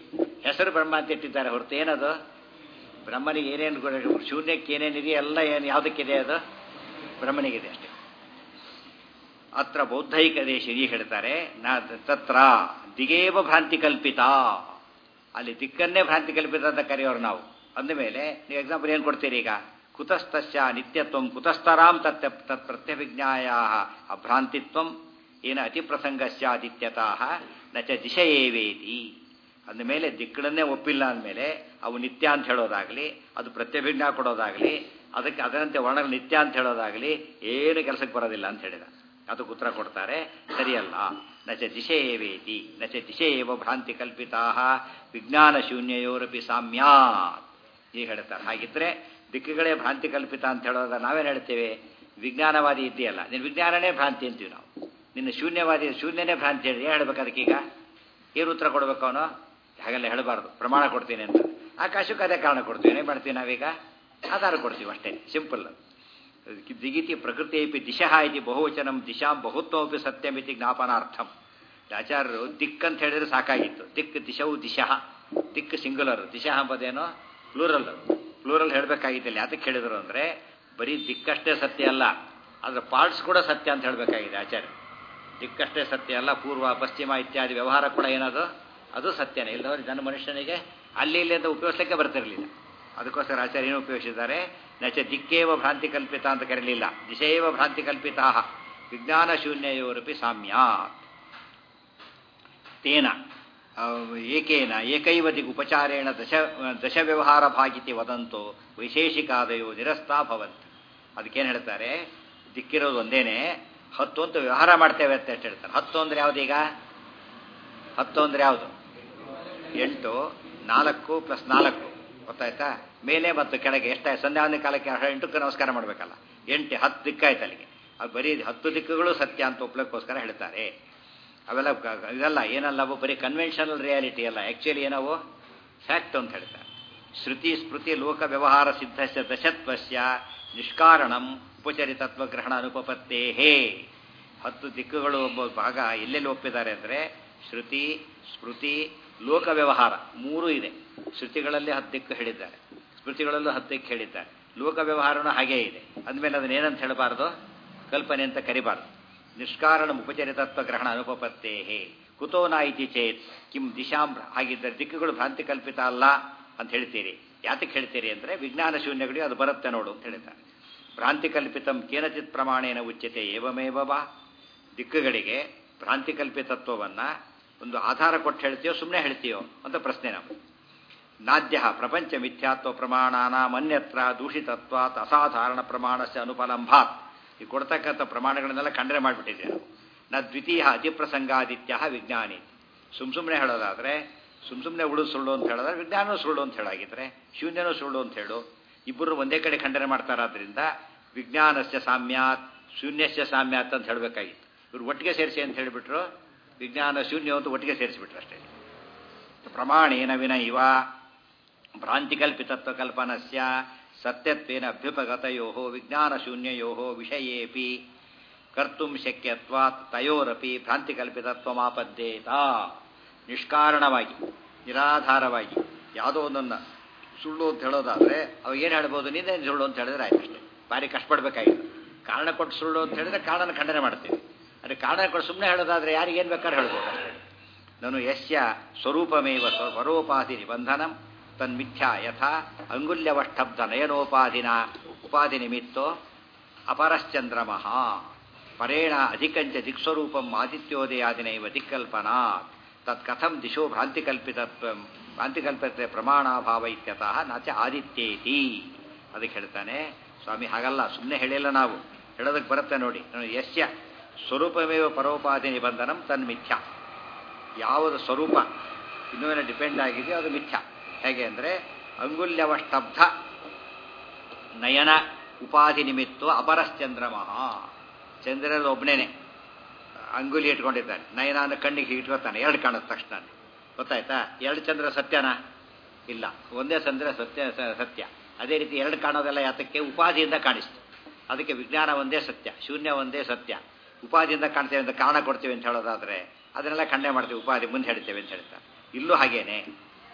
S1: ಹೆಸರು ಬ್ರಹ್ಮ ಅಂತ ಇಟ್ಟಿದ್ದಾರೆ ಹೊರತು ಏನದು ಬ್ರಹ್ಮನಿಗೆ ಏನೇನು ಗುಣ- ಶೂನ್ಯಕ್ಕೆ ಏನೇನಿದೆಯೋ ಎಲ್ಲ ಏನು ಯಾವುದಕ್ಕಿದೆ ಅದು ಬ್ರಹ್ಮನಿಗಿದೆ ಅಷ್ಟೇ ಅತ್ರ ಬೌದ್ಧೈಕ ದೇಶಿನಿ ಹೇಳ್ತಾರೆ ನಾ ತತ್ರ ದಿಗೇವ ಭ್ರಾಂತಿ ಕಲ್ಪಿತ ಅಲ್ಲಿ ದಿಕ್ಕನ್ನೇ ಭ್ರಾಂತಿ ಕಲ್ಪಿತ ಅಂತ ಕರೆಯೋರು ನಾವು ಅಂದಮೇಲೆ ನೀವು ಎಕ್ಸಾಂಪಲ್ ಏನು ಕೊಡ್ತೀರಿ ಈಗ ಕುತಸ್ತಸ್ಯ ನಿತ್ಯತ್ವಂ ಕುತಸ್ತರಾಂ ತತ್ ತತ್ ಪ್ರತ್ಯಭಿಜ್ಞಾಯ ಅಭ್ರಾಂತಿತ್ವಂ ಏನ ಅತಿಪ್ರಸಂಗಸ್ಯಾದಿತ್ಯತಃ ನ ಚ ದಿಶಯೇವೇತಿ ಅಂದಮೇಲೆ ದಿಕ್ಕಳನ್ನೇ ಒಪ್ಪಿಲ್ಲ ಅಂದಮೇಲೆ ಅವು ನಿತ್ಯ ಅಂತ ಹೇಳೋದಾಗಲಿ ಅದು ಪ್ರತ್ಯಭಿಜ್ಞಾ ಕೊಡೋದಾಗಲಿ ಅದಕ್ಕೆ ಅದರಂತೆ ವರ್ಣಗಳು ನಿತ್ಯ ಅಂತ ಹೇಳೋದಾಗಲಿ ಏನು ಕೆಲಸಕ್ಕೆ ಬರೋದಿಲ್ಲ ಅಂತ ಹೇಳಿದ ಅದಕ್ಕೆ ಉತ್ತರ ಕೊಡ್ತಾರೆ ಸರಿಯಲ್ಲ ನಚ ದಿಶೇವೇತಿ ನಚ ದಿಶೇವ ಭ್ರಾಂತಿ ಕಲ್ಪಿತಾ ವಿಜ್ಞಾನ ಶೂನ್ಯಯೋರಪಿ ಸಾಮ್ಯಾತ್ ಈಗ ಹೇಳ್ತಾರೆ ಹಾಗಿದ್ರೆ ದಿಕ್ಕುಗಳೇ ಭ್ರಾಂತಿ ಕಲ್ಪಿತ ಅಂತ ಹೇಳೋದಾಗ ನಾವೇನು ಹೇಳ್ತೇವೆ ವಿಜ್ಞಾನವಾದಿ ಇದೆಯಲ್ಲ ನಿನ್ನ ವಿಜ್ಞಾನನೇ ಭ್ರಾಂತಿ ಅಂತೀವಿ ನಾವು ನಿನ್ನ ಶೂನ್ಯವಾದಿ ಶೂನ್ಯನೇ ಭ್ರಾಂತಿ ಹೇಳಿ ಏನು ಹೇಳ್ಬೇಕು ಅದಕ್ಕೀಗ ಏನು ಉತ್ತರ ಕೊಡ್ಬೇಕು ಅವನು ಹಾಗೆಲ್ಲ ಹೇಳಬಾರ್ದು ಪ್ರಮಾಣ ಕೊಡ್ತೀನಿ ಅಂತ ಆಕಾಶಕ್ಕೆ ಅದೇ ಕಾರಣ ಕೊಡ್ತೀವಿ ಏನೇ ಮಾಡ್ತೀವಿ ನಾವೀಗ ಆಧಾರ ಕೊಡ್ತೀವಿ ಅಷ್ಟೇ ಸಿಂಪಲ್ ದಿಗಿತಿ ಪ್ರಕೃತಿಯಪಿ ದಿಶಃ ಇತಿ ಬಹುವಚನಂ ದಿಶಾಂ ಬಹುತ್ವಮಪಿ ಸತ್ಯಮಿತಿ ಜ್ಞಾಪನಾರ್ಥಂ ಆಚಾರ್ಯರು ದಿಕ್ ಅಂತ ಹೇಳಿದ್ರೆ ಸಾಕಾಗಿತ್ತು ದಿಕ್ ದಿಶವು ದಿಶಃ ದಿಕ್ ಸಿಂಗುಲರ್ ದಿಶಃ ಎಂಬುದೇನೋ ಪ್ಲೂರಲ್ ಪ್ಲೂರಲ್ ಹೇಳಬೇಕಾಗಿದ್ದಿಲ್ಲ ಯಾತಕ್ಕೆ ಹೇಳಿದ್ರು ಅಂದರೆ ಬರೀ ದಿಕ್ಕಷ್ಟೇ ಸತ್ಯ ಅಲ್ಲ ಅದರ ಪಾರ್ಟ್ಸ್ ಕೂಡ ಸತ್ಯ ಅಂತ ಹೇಳಬೇಕಾಗಿದೆ ಆಚಾರ್ಯ ದಿಕ್ಕಷ್ಟೇ ಸತ್ಯ ಅಲ್ಲ ಪೂರ್ವ ಪಶ್ಚಿಮ ಇತ್ಯಾದಿ ವ್ಯವಹಾರ ಕೂಡ ಏನದು ಅದು ಸತ್ಯನೇ ಇಲ್ಲದವರು ಜನ ಮನುಷ್ಯನಿಗೆ ಅಲ್ಲಿ ಇಲ್ಲಿ ಅಂತ ಉಪಯೋಗಿಸಲಿಕ್ಕೆ ಬರ್ತಿರಲಿಲ್ಲ ಅದಕ್ಕೋಸ್ಕರ ಆಚಾರ್ಯ ಏನು ಉಪಯೋಗಿಸಿದ್ದಾರೆ ನಚ ದಿಕ್ಕೇವ ಭ್ರಾಂತಿ ಕಲ್ಪಿತ ಅಂತ ಕರೀಲಿಲ್ಲ ದಿಶೇವ ಭ್ರಾಂತಿ ಕಲ್ಪಿತಾ ವಿಜ್ಞಾನ ಶೂನ್ಯಯೋರಪಿ ಸಾಮ್ಯಾತ್ ತೇನ ಏಕೇನ ಏಕೈವ ದಿಗ್ ಉಪಚಾರೇಣ ದಶ ದಶ ವ್ಯವಹಾರ ಭಾಗಿತಿ ವದಂತೋ ವೈಶೇಷಿಕಾದಯೋ ನಿರಸ್ತಾ ಭವಂತಿ ಅದಕ್ಕೇನು ಹೇಳ್ತಾರೆ ದಿಕ್ಕಿರೋದು ಒಂದೇನೆ ಹತ್ತು ಅಂತ ವ್ಯವಹಾರ ಮಾಡ್ತೇವೆ ಅಂತ ಎಷ್ಟು ಹೇಳ್ತಾರೆ ಹತ್ತು ಅಂದ್ರೆ ಯಾವುದೀಗ ಹತ್ತು ಅಂದ್ರೆ ಯಾವುದು ಎಂಟು ನಾಲ್ಕು ಪ್ಲಸ್ ನಾಲ್ಕು ಗೊತ್ತಾಯ್ತಾ ಮೇಲೆ ಮತ್ತು ಕೆಳಗೆ ಎಷ್ಟಾಯ್ತು ಸಂಧ್ಯಾವಂದ ಕಾಲಕ್ಕೆ ಎಂಟಕ್ಕೆ ನಮಸ್ಕಾರ ಮಾಡಬೇಕಲ್ಲ ಎಂಟು ಹತ್ತು ದಿಕ್ಕಾಯ್ತು ಅಲ್ಲಿಗೆ ಅದು ಬರೀ ಹತ್ತು ದಿಕ್ಕುಗಳು ಸತ್ಯ ಅಂತ ಒಪ್ಲಕ್ಕೋಸ್ಕರ ಹೇಳ್ತಾರೆ ಅವೆಲ್ಲ ಗ- ಇದೆಲ್ಲ ಏನಲ್ಲವು ಬರೀ ಕನ್ವೆನ್ಷನಲ್ ರಿಯಾಲಿಟಿ ಅಲ್ಲ ಆ್ಯಕ್ಚುಲಿ ಏನವು ಫ್ಯಾಕ್ಟ್ ಅಂತ ಹೇಳ್ತಾರೆ ಶ್ರುತಿ ಸ್ಮೃತಿ ಲೋಕ ವ್ಯವಹಾರ ಸಿದ್ಧಸ್ಯ ದಶತ್ವಸ್ಯ ನಿಷ್ಕಾರಣಂ ಉಪಚರಿತತ್ವ ಗ್ರಹಣ ಅನುಪಪತ್ತೇ ಹೇ ಹತ್ತು ದಿಕ್ಕುಗಳು ಒಬ್ಬ ಭಾಗ ಎಲ್ಲೆಲ್ಲಿ ಒಪ್ಪಿದ್ದಾರೆ ಅಂದರೆ ಶ್ರುತಿ ಸ್ಮೃತಿ ಲೋಕ ವ್ಯವಹಾರ ಮೂರೂ ಇದೆ ಶ್ರುತಿಗಳಲ್ಲಿ ಹತ್ತು ದಿಕ್ಕು ಹೇಳಿದ್ದಾರೆ ಸ್ಮೃತಿಗಳಲ್ಲೂ ಹತ್ತು ದಿಕ್ಕು ಹೇಳಿದ್ದಾರೆ ಲೋಕ ವ್ಯವಹಾರನೂ ಹಾಗೇ ಇದೆ ಅಂದಮೇಲೆ ಅದನ್ನೇನಂತ ಹೇಳಬಾರ್ದು ಕಲ್ಪನೆ ಅಂತ ಕರಿಬಾರ್ದು ನಿಷ್ಕಾರಣ ಉಪಚರಿತತ್ವ ಗ್ರಹಣ ಅನುಪಪತ್ತೇ ಕುತೋ ನ ಇತಿ ಚೇತ್ ಕಿಂ ದಿಶಾಂ ಹಾಗಿದ್ದರೆ ದಿಕ್ಕುಗಳು ಭ್ರಾಂತಿ ಕಲ್ಪಿತ ಅಲ್ಲ ಅಂತ ಹೇಳ್ತೀರಿ ಯಾತಕ್ಕೆ ಹೇಳ್ತೀರಿ ಅಂದರೆ ವಿಜ್ಞಾನ ಶೂನ್ಯಗಳಿಗೆ ಅದು ಬರುತ್ತೆ ನೋಡು ಅಂತ ಹೇಳ್ತಾರೆ ಭ್ರಾಂತಿ ಕಲ್ಪಿತಂ ಕೇನಚಿತ್ ಪ್ರಮಾಣೇನ ಉಚ್ಯತೆ ಏವಮೇವ ಬಾ ದಿಕ್ಕುಗಳಿಗೆ ಭ್ರಾಂತಿ ಕಲ್ಪಿತತ್ವವನ್ನು ಒಂದು ಆಧಾರ ಕೊಟ್ಟು ಹೇಳ್ತೀಯೋ ಸುಮ್ಮನೆ ಹೇಳ್ತೀಯೋ ಅಂತ ಪ್ರಶ್ನೆ ನಾವು ನಾದ್ಯ ಪ್ರಪಂಚ ಮಿಥ್ಯಾತ್ವ ಪ್ರಮಾಣಾನಾಂ ಅನ್ಯತ್ರ ದೂಷಿತತ್ವಾತ್ ಅಸಾಧಾರಣ ಪ್ರಮಾಣಸ್ಯ ಅನುಪಲಂಭಾತ್ ಈ ಕೊಡ್ತಕ್ಕಂಥ ಪ್ರಮಾಣಗಳನ್ನೆಲ್ಲ ಖಂಡನೆ ಮಾಡಿಬಿಟ್ಟಿದ್ದೇವೆ ನಾವು ನ ದ್ವಿತೀಯ ಅತಿಪ್ರಸಂಗಾದಿತ್ಯ ವಿಜ್ಞಾನಿ ಸುಮ್ ಸುಮ್ಮನೆ ಹೇಳೋದಾದ್ರೆ ಸುಮ್ ಸುಮ್ಮನೆ ಉಳಿದು ಸುಳ್ಳು ಅಂತ ಹೇಳಿದ್ರೆ ವಿಜ್ಞಾನವೂ ಸುಳ್ಳು ಅಂತ ಹೇಳಾಗಿದ್ರೆ ಶೂನ್ಯನೂ ಸುಳ್ಳು ಅಂತ ಹೇಳು ಇಬ್ಬರು ಒಂದೇ ಕಡೆ ಖಂಡನೆ ಮಾಡ್ತಾರಾದ್ರಿಂದ ವಿಜ್ಞಾನಸ್ಯ ಸಾಮ್ಯಾತ್ ಶೂನ್ಯಸ್ಯ ಸಾಮ್ಯಾತ್ ಅಂತ ಹೇಳಬೇಕಾಗಿತ್ತು ಇವ್ರು ಒಟ್ಟಿಗೆ ಸೇರಿಸಿ ಅಂತ ಹೇಳಿಬಿಟ್ರು ವಿಜ್ಞಾನ ಶೂನ್ಯ ಅಂತ ಒಟ್ಟಿಗೆ ಸೇರಿಸಿಬಿಟ್ರು ಅಷ್ಟೇ ಪ್ರಮಾಣೇನ ವಿನ ಇವ ಭ್ರಾಂತಿಕಲ್ಪಿತತ್ವ ಕಲ್ಪನಸ್ಯ ಸತ್ಯತ್ವೇನ ಅಭ್ಯುಪಗತಯೋ ವಿಜ್ಞಾನಶೂನ್ಯಯೋ ವಿಷಯೇಪಿ ಕರ್ತುಂ ಶಕ್ಯತ್ವಾತ್ ತಯೋರಪಿ ಭ್ರಾಂತಿಕಲ್ಪಿತತ್ವಮಾಪದ್ಯೇತ ನಿಷ್ಕಾರಣವಾಗಿ ನಿರಾಧಾರವಾಗಿ ಯಾವುದೋ ಒಂದನ್ನು ಸುಳ್ಳು ಅಂತ ಹೇಳೋದಾದ್ರೆ ಅವಾಗ ಏನು ಹೇಳ್ಬೋದು ನೀನೇ ಸುಳ್ಳು ಅಂತ ಹೇಳಿದ್ರೆ ಆಯ್ತು ಅಷ್ಟೇ ಭಾರಿ ಕಷ್ಟಪಡ್ಬೇಕಾಗಿತ್ತು ಕಾರಣ ಕೊಟ್ಟು ಸುಳ್ಳು ಅಂತ ಹೇಳಿದ್ರೆ ಕಾರಣನ ಖಂಡನೆ ಮಾಡ್ತೀವಿ ಅದೇ ಕಾರಣ ಕೊಟ್ಟು ಸುಮ್ಮನೆ ಹೇಳೋದಾದ್ರೆ ಯಾರಿಗೆ ಏನು ಬೇಕಾದ್ರೆ ಹೇಳ್ಬೋದು ಅಷ್ಟೇ ನಾನು ಯಸ್ಯ ಸ್ವರೂಪಮೇವ ಸ್ವರೋಪಾಧಿ ನಿಬಂಧನಂ ತನ್ಮಿಥ್ಯಾ ಯಥಾ ಅಂಗುಲ್ಯವಷ್ಟಬ್ಧ ನಯನೋಪಾಧಿನ ಉಪಾಧಿ ನಿಮಿತ್ತೋ ಅಪರಶ್ಚಂದ್ರಮಃ ಪರೇಣ ಅಧಿಕಂಚ ದಿಕ್ಸ್ವರೂಪಂ ಆದಿತ್ಯೋದಯಾದಿನೈವ ದಿಕ್ಕಲ್ಪನಾ ತತ್ ಕಥಂ ದಿಶೋ ಭ್ರಾಂತಿಕಲ್ಪಿತತ್ವ ಭ್ರಾಂತಿಕಲ್ಪಿತ ಪ್ರಮಾಣಾಭಾವ ಇತ್ಯತಃ ನಾಚ ಆದಿತ್ಯೇತಿ ಅದಕ್ಕೆ ಹೇಳ್ತಾನೆ ಸ್ವಾಮಿ ಹಾಗಲ್ಲ ಸುಮ್ಮನೆ ಹೇಳಿಲ್ಲ ನಾವು ಹೇಳೋದಕ್ಕೆ ಬರುತ್ತೆ ನೋಡಿ ನಾನು ಯಸ್ಯ ಸ್ವರೂಪಮೇವ ಪರೋಪಾಧಿ ನಿಬಂಧನಂ ತನ್ಮಿಥ್ಯಾ ಯಾವುದು ಸ್ವರೂಪ ಇನ್ನೂ ಡಿಪೆಂಡ್ ಆಗಿದೆಯೋ ಅದು ಮಿಥ್ಯ ಹೇಗೆ ಅಂದರೆ ಅಂಗುಲ್ಯವಷ್ಟಬ್ಧ ನಯನ ಉಪಾಧಿ ನಿಮಿತ್ತ ಅಪರಶ್ಚಂದ್ರಮಃ ಚಂದ್ರದ ಒಬ್ಬನೇನೆ ಅಂಗುಲಿ ಇಟ್ಕೊಂಡಿದ್ದಾನೆ ನಯನ ಅಂದ್ರೆ ಕಣ್ಣಿಗೆ ಇಟ್ಕೊತಾನೆ ಎರಡು ಕಾಣುತ್ತೆ ತಕ್ಷಣ ಗೊತ್ತಾಯ್ತಾ ಎರಡು ಚಂದ್ರ ಸತ್ಯನಾ ಇಲ್ಲ ಒಂದೇ ಚಂದ್ರ ಸತ್ಯ ಸ- ಸತ್ಯ ಅದೇ ರೀತಿ ಎರಡು ಕಾಣೋದೆಲ್ಲ ಯಾತಕ್ಕೆ ಉಪಾಧಿಯಿಂದ ಕಾಣಿಸ್ತು ಅದಕ್ಕೆ ವಿಜ್ಞಾನ ಒಂದೇ ಸತ್ಯ ಶೂನ್ಯ ಒಂದೇ ಸತ್ಯ ಉಪಾಧಿಯಿಂದ ಕಾಣ್ತೇವೆ ಅಂತ ಕಾರಣ ಕೊಡ್ತೇವೆ ಅಂತ ಹೇಳೋದಾದ್ರೆ ಅದನ್ನೆಲ್ಲ ಖಂಡನೆ ಮಾಡ್ತೀವಿ ಉಪಾಧಿ ಮುಂದೆ ಹೇಳ್ತೇವೆ ಅಂತ ಹೇಳ್ತಾರೆ ಇಲ್ಲೂ ಹಾಗೇನೆ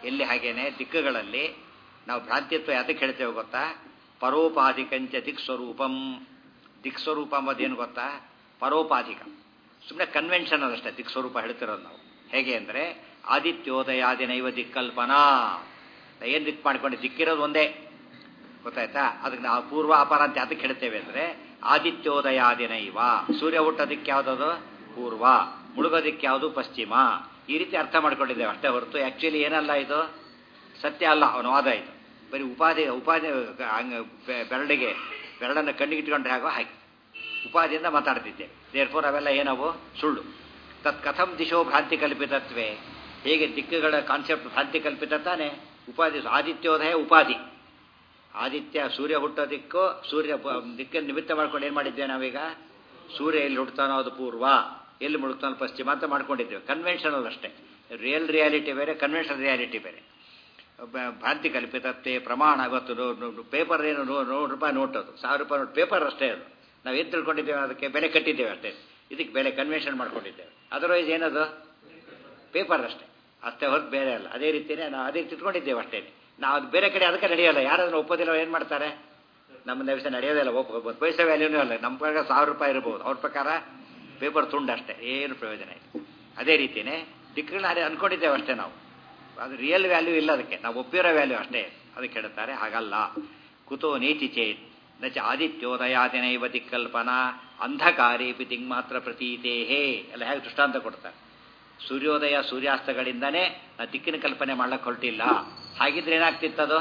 S1: ಎಲ್ಲಿ ಹಾಗೇನೆ ದಿಕ್ಕುಗಳಲ್ಲಿ ನಾವು ಭ್ರಾಂತಿತ್ವ ಯಾತಕ್ಕೆ ಹೇಳ್ತೇವೆ ಗೊತ್ತಾ ಪರೋಪಾಧಿಕಂಚ ದಿಕ್ ಸ್ವರೂಪಂ ದಿಕ್ ಸ್ವರೂಪ ಅಂಬೋದೇನು ಗೊತ್ತಾ ಪರೋಪಾಧಿಕ ಸುಮ್ಮನೆ ಕನ್ವೆನ್ಷನ್ ಅದಷ್ಟೇ ದಿಕ್ ಸ್ವರೂಪ ಹೇಳ್ತಿರೋದು ನಾವು ಹೇಗೆ ಅಂದರೆ ಆದಿತ್ಯೋದಯಾದಿನೈವ ದಿಕ್ಕಲ್ಪನಾ ಏನು ದಿಕ್ ಮಾಡ್ಕೊಂಡು ದಿಕ್ಕಿರೋದು ಒಂದೇ ಗೊತ್ತಾಯ್ತಾ ಅದಕ್ಕೆ ನಾವು ಪೂರ್ವ ಅಪರ ಅಂತ ಯಾತಕ್ಕೆ ಹೇಳ್ತೇವೆ ಅಂದರೆ ಆದಿತ್ಯೋದಯಾದಿನೈವ ಸೂರ್ಯ ಹುಟ್ಟೋದಿಕ್ಕೆ ಯಾವುದದು ಪೂರ್ವ ಮುಳುಗೋದಿಕ್ಕೆ ಯಾವುದು ಪಶ್ಚಿಮ ಈ ರೀತಿ ಅರ್ಥ ಮಾಡ್ಕೊಂಡಿದ್ದೇವೆ ಅಷ್ಟೇ ಹೊರತು ಆ್ಯಕ್ಚುಲಿ ಏನಲ್ಲ ಇದು ಸತ್ಯ ಅಲ್ಲ ಅವನ ವಾದ ಇದು ಬರೀ ಉಪಾಧಿ ಉಪಾಧಿ ಹಂಗೆ ಬೆರಳಿಗೆ ಬೆರಳನ್ನು ಕಣ್ಣಿಗೆ ಇಟ್ಕೊಂಡ್ರೆ ಆಗೋ ಹಾಗೆ ಉಪಾಧಿಯಿಂದ ಮಾತಾಡ್ತಿದ್ದೆ ದೇರ್ಫೋರ್ ಅವೆಲ್ಲ ಏನವು ಸುಳ್ಳು ತತ್ ಕಥಂ ದಿಶೋ ಭ್ರಾಂತಿ ಕಲ್ಪಿತತ್ವೇ ಹೇಗೆ ದಿಕ್ಕುಗಳ ಕಾನ್ಸೆಪ್ಟ್ ಭ್ರಾಂತಿ ಕಲ್ಪಿತ ತಾನೆ ಉಪಾಧಿ ಆದಿತ್ಯೋದಯ ಉಪಾಧಿ ಆದಿತ್ಯ ಸೂರ್ಯ ಹುಟ್ಟೋ ದಿಕ್ಕು ಸೂರ್ಯ ದಿಕ್ಕನ್ನು ನಿಮಿತ್ತ ಮಾಡ್ಕೊಂಡು ಏನು ಮಾಡಿದ್ದೇವೆ ನಾವೀಗ ಸೂರ್ಯ ಎಲ್ಲಿ ಹುಡ್ತಾನೋ ಅದು ಪೂರ್ವ ಎಲ್ಲಿ ಮುಳುಗ್ತಾನೋ ಪಶ್ಚಿಮ ಅಂತ ಮಾಡ್ಕೊಂಡಿದ್ದೇವೆ ಕನ್ವೆನ್ಷನಲ್ ಅಷ್ಟೇ ರಿಯಲ್ ರಿಯಾಲಿಟಿ ಬೇರೆ ಕನ್ವೆನ್ಷನಲ್ ರಿಯಾಲಿಟಿ ಬೇರೆ ಭ್ರಾಂತಿ ಕಲ್ಪಿತತ್ತೆ ಪ್ರಮಾಣ ಇವತ್ತು ಪೇಪರ್ ಏನು ನೂರು ರೂಪಾಯಿ ನೋಟ್ ಅದು ಸಾವಿರ ರೂಪಾಯಿ ನೋಟ್ ಪೇಪರ್ ಅಷ್ಟೇ ಅದು ನಾವು ಏನು ತಿಳ್ಕೊಂಡಿದ್ದೇವೆ ಅದಕ್ಕೆ ಬೆಲೆ ಕಟ್ಟಿದ್ದೇವೆ ಅಷ್ಟೇ ಇದಕ್ಕೆ ಬೆಲೆ ಕನ್ವೆನ್ಷನ್ ಮಾಡ್ಕೊಂಡಿದ್ದೇವೆ ಅದರ್ವೈಸ್ ಏನದು ಪೇಪರ್ ಅಷ್ಟೇ ಅಷ್ಟೇ ಹೊರತು ಬೇರೆ ಅಲ್ಲ ಅದೇ ರೀತಿಯೇ ನಾವು ಅದೇ ತಿಳ್ಕೊಂಡಿದ್ದೇವೆ ಅಷ್ಟೇ ನಾವು ಅದು ಬೇರೆ ಕಡೆ ಅದಕ್ಕೆ ನಡೆಯೋಲ್ಲ ಯಾರಾದ್ರೂ ಒಪ್ಪೋದಿಲ್ಲ ಏನು ಮಾಡ್ತಾರೆ ನಮ್ಮ ದಿವಸ ನಡೆಯೋದಿಲ್ಲ ಒಪ್ಪ ಪೈಸೆ ವ್ಯಾಲ್ಯೂನೂ ಅಲ್ಲ ನಮ್ಮ ಪ್ರಕಾರ ಸಾವಿರ ರೂಪಾಯಿ ಇರ್ಬೋದು ಅವ್ರ ಪ್ರಕಾರ ಪೇಪರ್ ತುಂಡು ಅಷ್ಟೇ ಏನು ಪ್ರಯೋಜನ ಇಲ್ಲ ಅದೇ ರೀತಿಯೇ ದಿಕ್ಕುಗಳನ್ನ ಅದೇ ಅಂದ್ಕೊಂಡಿದ್ದೇವೆ ಅಷ್ಟೇ ನಾವು ಅದು ರಿಯಲ್ ವ್ಯಾಲ್ಯೂ ಇಲ್ಲ ಅದಕ್ಕೆ ನಾವು ಒಪ್ಪಿರೋ ವ್ಯಾಲ್ಯೂ ಅಷ್ಟೇ ಅದಕ್ಕೆ ಹೇಳ್ತಾರೆ ಹಾಗಲ್ಲ ಕುತೋ ನೀತಿ ಚೇತ್ ನಚ ಆದಿತ್ಯೋದಯಾದಿನೈವ ದಿಕ್ಕಲ್ಪನಾ ಅಂಧಕಾರೇಪಿ ತಿಂಗ್ ಮಾತ್ರ ಪ್ರತೀತೇಹೇ ಎಲ್ಲ ಹೇಗೆ ದೃಷ್ಟಾಂತ ಕೊಡ್ತಾರೆ ಸೂರ್ಯೋದಯ ಸೂರ್ಯಾಸ್ತಗಳಿಂದನೇ ನಾ ದಿಕ್ಕಿನ ಕಲ್ಪನೆ ಮಾಡ್ಲಿಕ್ಕೆ ಹೊರಟಿಲ್ಲ ಹಾಗಿದ್ರೆ ಏನಾಗ್ತಿತ್ತದು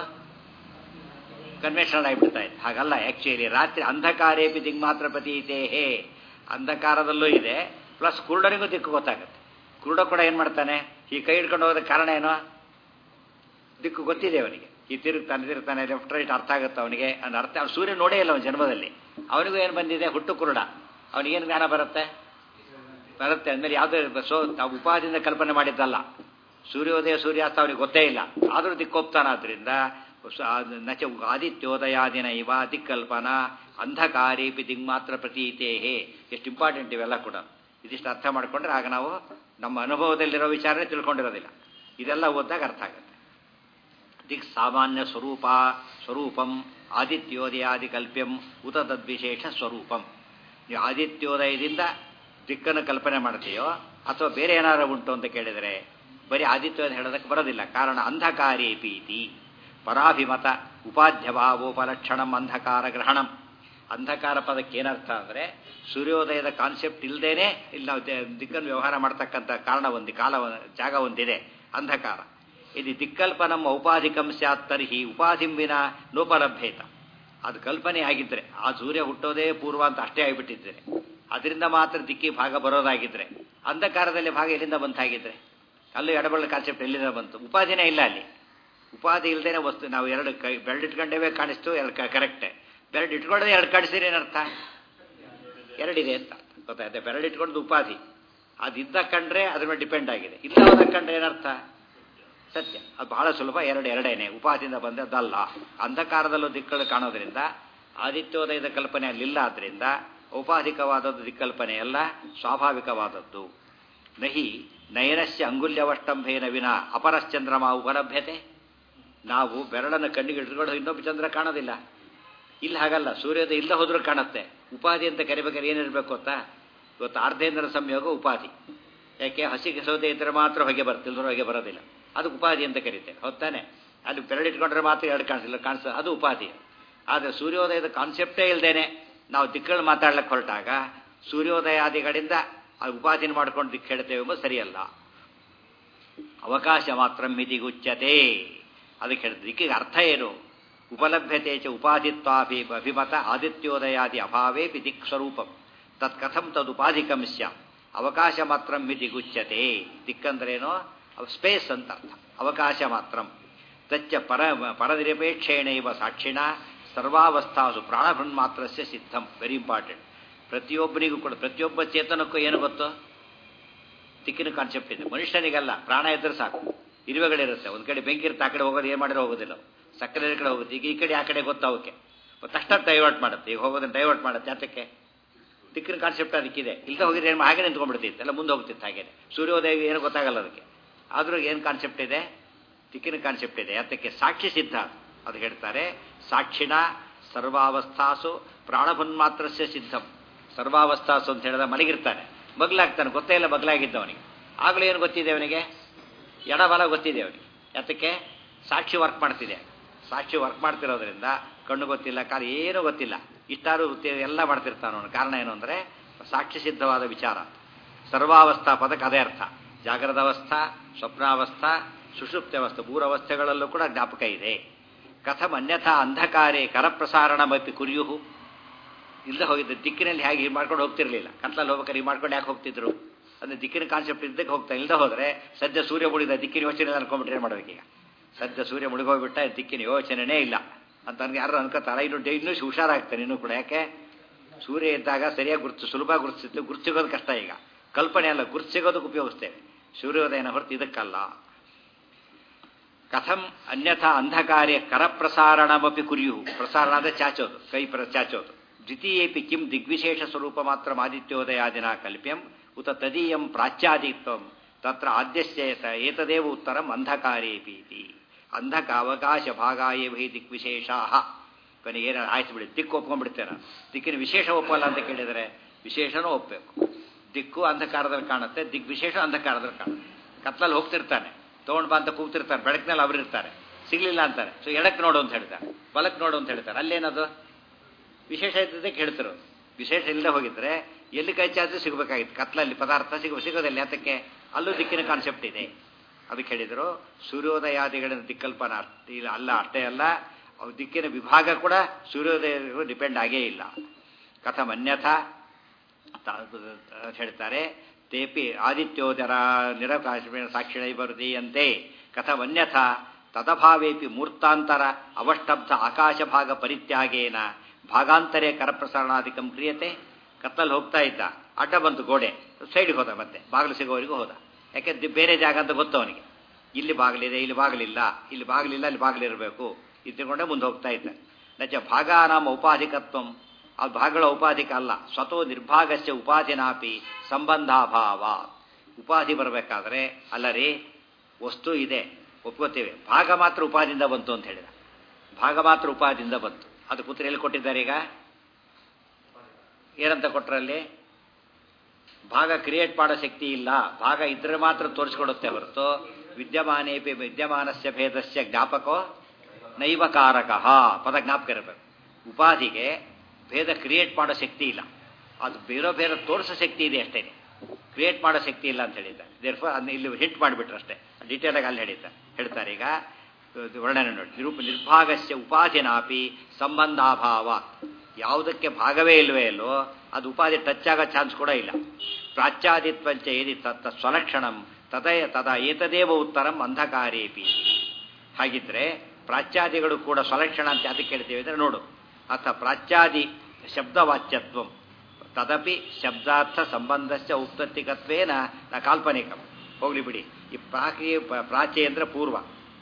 S1: ಕನ್ವೆನ್ಷನಲ್ ಆಗಿಬಿಡ್ತಾ ಇತ್ತು ಹಾಗಲ್ಲ ಆ್ಯಕ್ಚುಲಿ ರಾತ್ರಿ ಅಂಧಕಾರೇಪಿ ದಿಗ್ ಮಾತ್ರ ಪ್ರತೀತೇಹೇ ಅಂಧಕಾರದಲ್ಲೂ ಇದೆ ಪ್ಲಸ್ ಕುರುಡನಿಗೂ ದಿಕ್ಕು ಗೊತ್ತಾಗುತ್ತೆ ಕುರುಡ ಕೂಡ ಏನು ಮಾಡ್ತಾನೆ ಈ ಕೈ ಹಿಡ್ಕೊಂಡು ಹೋಗೋದಕ್ಕೆ ಕಾರಣ ಏನು ದಿಕ್ಕು ಗೊತ್ತಿದೆ ಅವನಿಗೆ ಈ ತಿರುಗ್ತಾನೆ ತಿರುಗ್ತಾನೆ ಲೆಫ್ಟ್ ರೈಟ್ ಅರ್ಥ ಆಗುತ್ತೆ ಅವನಿಗೆ ಅದು ಅರ್ಥ ಅವ್ನು ಸೂರ್ಯ ನೋಡೇ ಇಲ್ಲ ಅವನ ಜನ್ಮದಲ್ಲಿ ಅವನಿಗೂ ಏನು ಬಂದಿದೆ ಹುಟ್ಟು ಕುರುಡ ಅವನಿಗೇನು ಜ್ಞಾನ ಬರುತ್ತೆ ಬರುತ್ತೆ ಅಂದಮೇಲೆ ಯಾವುದೇ ಸೊ ತಾವು ಉಪಾದಿಯಿಂದ ಕಲ್ಪನೆ ಮಾಡಿದ್ದಲ್ಲ ಸೂರ್ಯೋದಯ ಸೂರ್ಯಾಸ್ತ ಅವನಿಗೆ ಗೊತ್ತೇ ಇಲ್ಲ ಆದರೂ ದಿಕ್ಕೋಪ್ತಾನಾದ್ರಿಂದ ನಚ ಆದಿತ್ಯೋದಯಾದಿನ ಇವ ದಿಕ್ಕಲ್ಪನಾ ಅಂಧಕಾರೇಪಿ ದಿಗ್ ಮಾತ್ರ ಪ್ರತೀತೇಹೇ ಎಷ್ಟು ಇಂಪಾರ್ಟೆಂಟ್ ಇವೆಲ್ಲ ಕೂಡ ಇದಿಷ್ಟು ಅರ್ಥ ಮಾಡಿಕೊಂಡ್ರೆ ಆಗ ನಾವು ನಮ್ಮ ಅನುಭವದಲ್ಲಿರೋ ವಿಚಾರನೇ ತಿಳ್ಕೊಂಡಿರೋದಿಲ್ಲ ಇದೆಲ್ಲ ಓದಿದಾಗ ಅರ್ಥ ಆಗುತ್ತೆ ದಿಕ್ ಸಾಮಾನ್ಯ ಸ್ವರೂಪ ಸ್ವರೂಪಂ ಆದಿತ್ಯೋದಯಾದಿ ಕಲ್ಪ್ಯಂ ಉತ ತದ್ವಿಶೇಷ ಸ್ವರೂಪಂ ನೀವು ಆದಿತ್ಯೋದಯದಿಂದ ದಿಕ್ಕನ್ನು ಕಲ್ಪನೆ ಮಾಡ್ತೀಯೋ ಅಥವಾ ಬೇರೆ ಏನಾರು ಉಂಟು ಅಂತ ಕೇಳಿದರೆ ಬರೀ ಆದಿತ್ಯೋದಯ ಹೇಳೋದಕ್ಕೆ ಬರೋದಿಲ್ಲ ಕಾರಣ ಅಂಧಕಾರೇ ಪೀತಿ ಪರಾಭಿಮತ ಉಪಾಧ್ಯಭಾವೋಪಲಕ್ಷಣಂ ಅಂಧಕಾರ ಗ್ರಹಣಂ ಅಂಧಕಾರ ಪದಕ್ಕೆ ಏನರ್ಥ ಅಂದರೆ ಸೂರ್ಯೋದಯದ ಕಾನ್ಸೆಪ್ಟ್ ಇಲ್ಲದೇನೆ ಇಲ್ಲಿ ನಾವು ದಿಕ್ಕನ್ನು ವ್ಯವಹಾರ ಮಾಡ್ತಕ್ಕಂಥ ಕಾರಣ ಒಂದು ಕಾಲ ಜಾಗ ಒಂದಿದೆ ಅಂಧಕಾರ ಇದು ದಿಕ್ಕಲ್ಪನಂ ಔಪಾಧಿಕಂ ಸ್ಯಾತ್ ತರ್ಹಿ ಉಪಾಧಿಂ ವಿನ ನೋಪಲಭ್ಯೇತ ಅದು ಕಲ್ಪನೆ ಆಗಿದ್ರೆ ಆ ಸೂರ್ಯ ಹುಟ್ಟೋದೇ ಪೂರ್ವ ಅಂತ ಅಷ್ಟೇ ಆಗಿಬಿಟ್ಟಿದ್ರೆ ಅದರಿಂದ ಮಾತ್ರ ದಿಕ್ಕಿ ಭಾಗ ಬರೋದಾಗಿದ್ರೆ ಅಂಧಕಾರದಲ್ಲಿ ಭಾಗ ಎಲ್ಲಿಂದ ಬಂತಾಗಿದ್ರೆ ಅಲ್ಲೂ ಎಡಬಳ್ಳ ಕಾನ್ಸೆಪ್ಟ್ ಎಲ್ಲಿಂದ ಬಂತು ಉಪಾಧಿನೇ ಇಲ್ಲ ಅಲ್ಲಿ ಉಪಾಧಿ ಇಲ್ಲದೇನೆ ವಸ್ತು ನಾವು ಎರಡು ಕೈ ಬೆರಳಿಟ್ಕೊಂಡೇವೆ ಕಾಣಿಸ್ತು ಎರಡು ಕರೆಕ್ಟೇ ಬೆರಳು ಇಟ್ಕೊಳ್ಳೋದೇ ಎರಡು ಕಾಣಿಸಿದ್ರೆ ಏನರ್ಥ ಎರಡಿದೆ ಅಂತ ಗೊತ್ತಾಯ್ತು ಬೆರಳಿಟ್ಕೊಂಡು ಉಪಾಧಿ ಅದಿದ್ದ ಕಂಡ್ರೆ ಅದ್ರ ಮೇಲೆ ಡಿಪೆಂಡ್ ಆಗಿದೆ ಇಲ್ಲವಾದ ಕಂಡ್ರೆ ಏನರ್ಥ ಸತ್ಯ ಅದು ಬಹಳ ಸುಲಭ ಎರಡು ಎರಡೇನೆ ಉಪಾಧಿಯಿಂದ ಬಂದದ್ದಲ್ಲ ಅಂಧಕಾರದಲ್ಲೂ ದಿಕ್ಕಳು ಕಾಣೋದ್ರಿಂದ ಆದಿತ್ಯೋದಯದ ಕಲ್ಪನೆ ಅಲ್ಲಿಲ್ಲ ಆದ್ರಿಂದ ಔಪಾಧಿಕವಾದದ್ದು ದಿಕ್ಕಲ್ಪನೆ ಎಲ್ಲ ಸ್ವಾಭಾವಿಕವಾದದ್ದು ನಹಿ ನಯನಸ್ಯ ಅಂಗುಲ್ಯವಷ್ಟಂಭೇನ ವಿನ ಅಪರಶ್ಚಂದ್ರಮ ಉಪಲಭ್ಯತೆ ನಾವು ಬೆರಳನ್ನು ಕಣ್ಣಿಗೆ ಇಟ್ಕೊಂಡು ಇನ್ನೊಬ್ಬ ಚಂದ್ರ ಕಾಣೋದಿಲ್ಲ ಇಲ್ಲಿ ಹಾಗಲ್ಲ ಸೂರ್ಯೋದಯ ಇಲ್ಲ ಹೋದ್ರೂ ಕಾಣುತ್ತೆ ಉಪಾಧಿ ಅಂತ ಕರಿಬೇಕಾದ್ರೆ ಏನಿರಬೇಕು ಗೊತ್ತಾ ಇವತ್ತು ಅರ್ಧೇಂದ್ರ ಸಂಯೋಗ ಉಪಾಧಿ ಯಾಕೆ ಹಸಿಗೆ ಸೌದೆ ಇದ್ದರೆ ಮಾತ್ರ ಹೊಗೆ ಬರ್ತಿಲ್ದ್ರ ಹೊಗೆ ಬರೋದಿಲ್ಲ ಅದಕ್ಕೆ ಉಪಾಧಿ ಅಂತ ಕರಿತೇವೆ ಹೊತ್ತಾನೆ ಅಲ್ಲಿ ಬೆರಳಿಟ್ಕೊಂಡ್ರೆ ಮಾತ್ರ ಎರಡು ಕಾಣಿಸಿಲ್ಲ ಕಾಣಿಸ್ತದೆ ಅದು ಉಪಾಧಿ ಆದರೆ ಸೂರ್ಯೋದಯದ ಕಾನ್ಸೆಪ್ಟೇ ಇಲ್ಲದೇನೆ ನಾವು ದಿಕ್ಕಳು ಮಾತಾಡ್ಲಿಕ್ಕೆ ಹೊರಟಾಗ ಸೂರ್ಯೋದಯಾದಿಗಳಿಂದ ಅದು ಉಪಾಧಿನ ಮಾಡ್ಕೊಂಡು ದಿಕ್ಕು ಹೇಳ್ತೇವೆ ಎಂಬುದು ಸರಿಯಲ್ಲ ಅವಕಾಶ ಮಾತ್ರ ಮಿತಿಗುಚ್ಯತೆ ಅದಕ್ಕೆ ಹೇಳಿದ್ರೆ ದಿಕ್ಕಿಗೆ ಅರ್ಥ ಏನು ಉಪಲಭ್ಯತೆ ಚ ಉಪಾಧಿತ್ವಾಭಿ ಅಭಿಮತ ಆದಿತ್ಯೋದಯಾದಿ ಅಭಾವೇ ದಿಕ್ ಸ್ವರೂಪಂ ತತ್ ಕಥಂ ತದುಪಾಧಿಕಂ ಸ್ಯಾತ್ ಅವಕಾಶ ಮಾತ್ರ ಮಿತಿಗುಚ್ಯತೆ ದಿಕ್ಕಂದ್ರೇನೋ ಸ್ಪೇಸ್ ಅಂತ ಅರ್ಥ ಅವಕಾಶ ಮಾತ್ರ ತಚ್ಚ ಪರ ಪರನಿರಪೇಕ್ಷೇಣ ಇವ ಸಾಕ್ಷಿಣ ಸರ್ವಾವಸ್ಥಾಸು ಪ್ರಾಣಭೃನ್ ಮಾತ್ರಸ್ಯ ಸಿದ್ಧಂ ವೆರಿ ಇಂಪಾರ್ಟೆಂಟ್ ಪ್ರತಿಯೊಬ್ಬನಿಗೂ ಕೂಡ ಪ್ರತಿಯೊಬ್ಬ ಚೇತನಕ್ಕೂ ಏನು ಗೊತ್ತು ದಿಕ್ಕಿನ ಕಾನ್ಸೆಪ್ಟ್ ಇದೆ ಮನುಷ್ಯನಿಗಲ್ಲ ಪ್ರಾಣ ಇದ್ರೆ ಸಾಕು ಇರುವೆಗಳಿರುತ್ತೆ ಒಂದು ಕಡೆ ಬೆಂಕಿ ಇರುತ್ತೆ ಆ ಕಡೆ ಹೋಗೋದು ಏನು ಮಾಡಿದ್ರೆ ಹೋಗೋದಿಲ್ಲ ಸಕ್ಕರೆ ಕಡೆ ಹೋಗುತ್ತೆ ಈಗ ಈ ಕಡೆ ಆ ಕಡೆ ಗೊತ್ತು ಅವಕ್ಕೆ ತಕ್ಷಣ ಡೈವರ್ಟ್ ಮಾಡುತ್ತೆ ಈಗ ಹೋಗೋದನ್ನ ಡೈವರ್ಟ್ ಮಾಡುತ್ತೆ ಯಾತಕ್ಕೆ ದಿಕ್ಕಿನ ಕಾನ್ಸೆಪ್ಟ್ ಅದಕ್ಕಿದೆ ಇಲ್ಲದೆ ಹೋಗಿದ್ರೆ ಏನು ಹಾಗೆ ನಿಂತ್ಕೊಂಡ್ಬಿಡ್ತಿತ್ತು ಎಲ್ಲ ಮುಂದೆ ಹೋಗ್ತಿತ್ತು ಹಾಗೇನೆ ಸೂರ್ಯೋದಯ ಏನು ಗೊತ್ತಾಗಲ್ಲ ಅದಕ್ಕೆ ಆದರೂ ಏನು ಕಾನ್ಸೆಪ್ಟ್ ಇದೆ ದಿಕ್ಕಿನ ಕಾನ್ಸೆಪ್ಟ್ ಇದೆ ಅದಕ್ಕೆ ಸಾಕ್ಷಿ ಸಿದ್ಧ ಅದು ಹೇಳ್ತಾರೆ ಸಾಕ್ಷಿಣ ಸರ್ವಾವಸ್ಥಾಸು ಪ್ರಾಣಭನ್ಮಾತ್ರಸ್ಯ ಸಿದ್ಧಂ ಸರ್ವಾವಸ್ಥಾಸು ಅಂತ ಹೇಳಿದ ಮಲಗಿರ್ತಾನೆ ಬಗ್ಲಾಗ್ತಾನೆ ಗೊತ್ತೇ ಇಲ್ಲ ಬಗ್ಲಾಗಿದ್ದವನಿಗೆ ಆಗಲೂ ಏನು ಗೊತ್ತಿದೆ ಅವನಿಗೆ ಎಡಬಲ ಗೊತ್ತಿದೆ ಅವನಿಗೆ ಯಾತಕ್ಕೆ ಸಾಕ್ಷಿ ವರ್ಕ್ ಮಾಡ್ತಿದೆ ಸಾಕ್ಷಿ ವರ್ಕ್ ಮಾಡ್ತಿರೋದ್ರಿಂದ ಕಣ್ಣು ಗೊತ್ತಿಲ್ಲ ಕಾಲು ಏನೂ ಗೊತ್ತಿಲ್ಲ ಇಷ್ಟಾರು ಎಲ್ಲ ಮಾಡ್ತಿರ್ತಾನೆ ಅವನು ಕಾರಣ ಏನು ಅಂದರೆ ಸಾಕ್ಷಿ ಸಿದ್ಧವಾದ ವಿಚಾರ ಸರ್ವಾವಸ್ಥಾ ಪದಕ್ಕೆ ಅದೇ ಅರ್ಥ ಜಾಗ್ರದ ಅವಸ್ಥಾ ಸ್ವಪ್ನಾವಸ್ಥಾ ಸುಷುಪ್ತಾವಸ್ಥೆ ಮೂರವಸ್ಥೆಗಳಲ್ಲೂ ಕೂಡ ಜ್ಞಾಪಕ ಇದೆ ಕಥಂ ಅನ್ಯಥಾ ಅಂಧಕಾರೇ ಕರಪ್ರಸಾರಣಮಪಿ ಕುರಿಯುಹು ಇಲ್ಲದೆ ಹೋಗಿದ್ದ ದಿಕ್ಕಿನಲ್ಲಿ ಹೇಗೆ ಹೀಗೆ ಮಾಡ್ಕೊಂಡು ಹೋಗ್ತಿರ್ಲಿಲ್ಲ ಕತ್ಲಲ್ಲಿ ಹೋಗ್ಬೇಕಾದ್ರೆ ಹೀಗೆ ಮಾಡ್ಕೊಂಡು ಯಾಕೆ ಹೋಗ್ತಿದ್ರು ಅಂದ್ರೆ ದಿಕ್ಕಿನ ಕಾನ್ಸೆಪ್ಟ್ ಇದ್ದಕ್ಕೆ ಹೋಗ್ತಾ ಇಲ್ಲದೆ ಹೋದರೆ ಸದ್ಯ ಸೂರ್ಯ ಮುಡಿದ ದಿಕ್ಕಿನ ಯೋಚನೆ ಅನ್ಕೊಂಡ್ಬಿಟ್ರೆ ಏನು ಮಾಡ್ಬೇಕೀಗ ಸದ್ಯ ಸೂರ್ಯ ಮುಳುಗೋಗ್ಬಿಟ್ಟ ದಿಕ್ಕಿನ ಯೋಚನೆನೇ ಇಲ್ಲ ಅಂತ ನನಗೆ ಯಾರು ಅನ್ಕೋತಾರ ಇನ್ನು ಡೇ ಇನ್ನೂ ಹುಷಾರಾಗ್ತಾನೆ ಇನ್ನೂ ಕೂಡ ಯಾಕೆ ಸೂರ್ಯ ಇದ್ದಾಗ ಸರಿಯಾಗಿ ಗುರುತು ಸುಲಭ ಗುರುತಿಸಿತ್ತು ಗುರುತು ಸಿಗೋದು ಕಷ್ಟ ಈಗ ಕಲ್ಪನೆ ಅಲ್ಲ ಗುರುತು ಸಿಗೋದಕ್ಕೆ ಉಪಯೋಗಿಸ್ತೇವೆ ಸೂರ್ಯೋದಯನ ಹೊರತು ಇದಕ್ಕಲ್ಲ ಕಥಂ ಅನ್ಯಥಾ ಅಂಧಕಾರ್ಯ ಕರಪ್ರಸಾರಣಮಪಿ ಕುರಿಯು ಪ್ರಸಾರಣ ಅಂದರೆ ಚಾಚೋದು ಕೈ ಪ್ರ ಚಾಚೋದು ದ್ವಿತೀಯೇಪಿ ಕಿಂ ದಿಗ್ವಿಶೇಷ ಸ್ವರೂಪ ಮಾತ್ರ ಆದಿತ್ಯೋದಯಾದಿನ ಕಲ್ಪ್ಯಂ ಉತ ತದೀಯಂ ಪ್ರಾಚ್ಯಾದಿತ್ವಂ ತತ್ರ ಆದ್ಯಶ್ಚೇತ ಏತದೇವ ಉತ್ತರಂ ಅಂಧಕಾರೇಪಿ ಇತಿ ಅಂಧಕ ಅವಕಾಶ ಭಾಗಾಯೇ ವಹಿ ದಿಗ್ವಿಶೇಷಾ ಕೊನೆಗೆ ಏನಾರು ಆಯ್ತು ಬಿಡಿ ದಿಕ್ಕು ಒಪ್ಕೊಂಡ್ಬಿಡ್ತೇನೆ ದಿಕ್ಕಿನ ವಿಶೇಷ ಒಪ್ಪಲ್ಲ ಅಂತ ಕೇಳಿದರೆ ವಿಶೇಷನೂ ಒಪ್ಪಬೇಕು ದಿಕ್ಕು ಅಂಧಕಾರದಲ್ಲಿ ಕಾಣುತ್ತೆ ದಿಗ್ವಿಶೇಷ ಅಂಧಕಾರದಲ್ಲಿ ಕಾಣುತ್ತೆ ಕತ್ಲಲ್ಲಿ ಹೋಗ್ತಿರ್ತಾನೆ ತೊಗೊಂಡು ಬಾ ಅಂತ ಕೂಗ್ತಿರ್ತಾರೆ ಬೆಳಕಿನಲ್ಲಿ ಅವರು ಇರ್ತಾರೆ ಸಿಗ್ಲಿಲ್ಲ ಅಂತಾರೆ ಸೊ ಎಡಕ್ಕೆ ನೋಡು ಅಂತ ಹೇಳ್ತಾರೆ ಬಲಕ್ಕೆ ನೋಡು ಅಂತ ಹೇಳ್ತಾರೆ ಅಲ್ಲೇನದು ವಿಶೇಷ ಇದ್ದದಕ್ಕೆ ಹೇಳ್ತಿರು ವಿಶೇಷ ಇಲ್ಲದೆ ಹೋಗಿದ್ರೆ ಎಲ್ಲಿ ಕೈ ಚಾಚು ಸಿಗಬೇಕಾಗಿತ್ತು ಕತ್ಲಲ್ಲಿ ಪದಾರ್ಥ ಸಿಗ ಸಿಗೋದಿಲ್ಲ ಯಾತಕ್ಕೆ ಅಲ್ಲೂ ದಿಕ್ಕಿನ ಕಾನ್ಸೆಪ್ಟ್ ಇದೆ ಅದಕ್ಕೆ ಹೇಳಿದರು ಸೂರ್ಯೋದಯಾದಿಗಳಿಂದ ದಿಕ್ಕಲ್ಪನ ಅರ್ಥ ಇಲ್ಲ ಅಲ್ಲ ಅಷ್ಟೇ ಅಲ್ಲ ಅವು ದಿಕ್ಕಿನ ವಿಭಾಗ ಕೂಡ ಸೂರ್ಯೋದಯ ಡಿಪೆಂಡ್ ಆಗೇ ಇಲ್ಲ ಕಥಂ ಅನ್ಯಥಾ ಹೇಳ್ತಾರೆ ತೇಪಿ ಆದಿತ್ಯೋದರ ನಿರಕಾಶ ಸಾಕ್ಷಿಣೈ ಬರುದೀಯಂತೆ ಕಥಮನ್ಯಥ ತದಭಾವೇಪಿ ಮೂರ್ತಾಂತರ ಅವಷ್ಟಬ್ಧ ಆಕಾಶಭಾಗ ಪರಿತ್ಯಾಗೇನ ಭಾಗಾಂತರೇ ಕರಪ್ರಸರಣಾಧಿಕಂ ಕ್ರಿಯತೆ ಕತ್ತಲ್ಲಿ ಹೋಗ್ತಾ ಇದ್ದ ಅಡ್ಡ ಬಂತು ಗೋಡೆ ಸೈಡ್ಗೆ ಹೋದ ಮತ್ತೆ ಬಾಗಿಲು ಸಿಗೋವರೆಗೂ ಹೋದ ಯಾಕೆ ಬೇರೆ ಜಾಗ ಅಂತ ಗೊತ್ತು ಅವನಿಗೆ ಇಲ್ಲಿ ಬಾಗಿಲಿದೆ ಇಲ್ಲಿ ಬಾಗಿಲಿಲ್ಲ ಇಲ್ಲಿ ಬಾಗಿಲಿಲ್ಲ ಇಲ್ಲಿ ಬಾಗಿಲಿರಬೇಕು ಇದ್ದುಕೊಂಡೇ ಮುಂದೆ ಹೋಗ್ತಾ ಇದ್ದ ನಚ ಭಾಗಾನಾಮ ಉಪಾಧಿಕತ್ವಂ ಆ ಭಾಗಗಳ ಉಪಾಧಿಕ ಅಲ್ಲ ಸ್ವತೋ ನಿರ್ಭಾಗಸ್ಯ ಉಪಾಧಿನಾಪಿ ಸಂಬಂಧಾಭಾವ ಉಪಾಧಿ ಬರಬೇಕಾದ್ರೆ ಅಲ್ಲರಿ ವಸ್ತು ಇದೆ ಒಪ್ಕೋತೇವೆ ಭಾಗ ಮಾತ್ರ ಉಪಾಧಿಯಿಂದ ಬಂತು ಅಂತ ಹೇಳಿದ ಭಾಗ ಮಾತ್ರ ಉಪಾಧಿಯಿಂದ ಬಂತು ಅದು ಪುತ್ರ ಎಲ್ಲಿ ಕೊಟ್ಟಿದ್ದಾರೆ ಈಗ ಏನಂತ ಕೊಟ್ರಲ್ಲಿ ಭಾಗ ಕ್ರಿಯೇಟ್ ಮಾಡೋ ಶಕ್ತಿ ಇಲ್ಲ ಭಾಗ ಇದ್ರೆ ಮಾತ್ರ ತೋರಿಸ್ಕೊಡುತ್ತೆ ಹೊರತು ವಿದ್ಯಮಾನೇ ವಿದ್ಯಮಾನಸ್ಯ ಭೇದಸ್ಯ ಜ್ಞಾಪಕೋ ನೈವಕಾರಕ ಪದ ಜ್ಞಾಪಕ ಇರಬೇಕು ಉಪಾಧಿಗೆ ಭೇದ ಕ್ರಿಯೇಟ್ ಮಾಡೋ ಶಕ್ತಿ ಇಲ್ಲ ಅದು ಬೇರೆ ಬೇರೆ ತೋರಿಸೋ ಶಕ್ತಿ ಇದೆ ಅಷ್ಟೇ ಕ್ರಿಯೇಟ್ ಮಾಡೋ ಶಕ್ತಿ ಇಲ್ಲ ಅಂತ ಹೇಳಿದ್ದಾರೆ ದೇರ್ಫ ಅದನ್ನ ಇಲ್ಲಿ ಹಿಟ್ ಮಾಡಿಬಿಟ್ರು ಅಷ್ಟೇ ಡೀಟೇಲ್ ಆಗಿ ಅಲ್ಲಿ ಹೇಳಿದ್ದಾರೆ ಹೇಳ್ತಾರೆ ಈಗ ವರ್ಣನೆ ನೋಡಿ ನಿರೂಪ ನಿರ್ಭಾಗಸ್ಯ ಉಪಾಧಿನಾಪಿ ಸಂಬಂಧಾಭಾವ ಯಾವುದಕ್ಕೆ ಭಾಗವೇ ಇಲ್ವೇ ಇಲ್ಲೋ ಅದು ಉಪಾಧಿ ಟಚ್ ಆಗೋ ಚಾನ್ಸ್ ಕೂಡ ಇಲ್ಲ ಪ್ರಾಚ್ಯಾದಿತ್ವಂಚ ಏದಿ ತತ್ತ ಸ್ವಲಕ್ಷಣಂ ತದಯ ತದಾ ಏತದೇವ ಉತ್ತರಂ ಅಂಧಕಾರೇಪಿ ಹಾಗಿದ್ರೆ ಪ್ರಾಚ್ಯಾದಿಗಳು ಕೂಡ ಸ್ವಲಕ್ಷಣ ಅಂತ ಅದಕ್ಕೆ ಹೇಳ್ತೇವೆ ಅಂದರೆ ನೋಡು ಅಥ ಪ್ರಾಚ್ಯಾದಿ ಶಬ್ದವಾಚ್ಯತ್ವಂ ತದಪಿ ಶಬ್ದಾರ್ಥ ಸಂಬಂಧಸ್ಯ ಉತ್ಪತ್ತಿಕತ್ವೇನ ನ ಕಾಲ್ಪನಿಕಂ ಹೋಗ್ಲಿ ಬಿಡಿ ಈ ಪ್ರಾಕಿ ಪ್ರಾಚಿ ಅಂದ್ರೆ ಪೂರ್ವ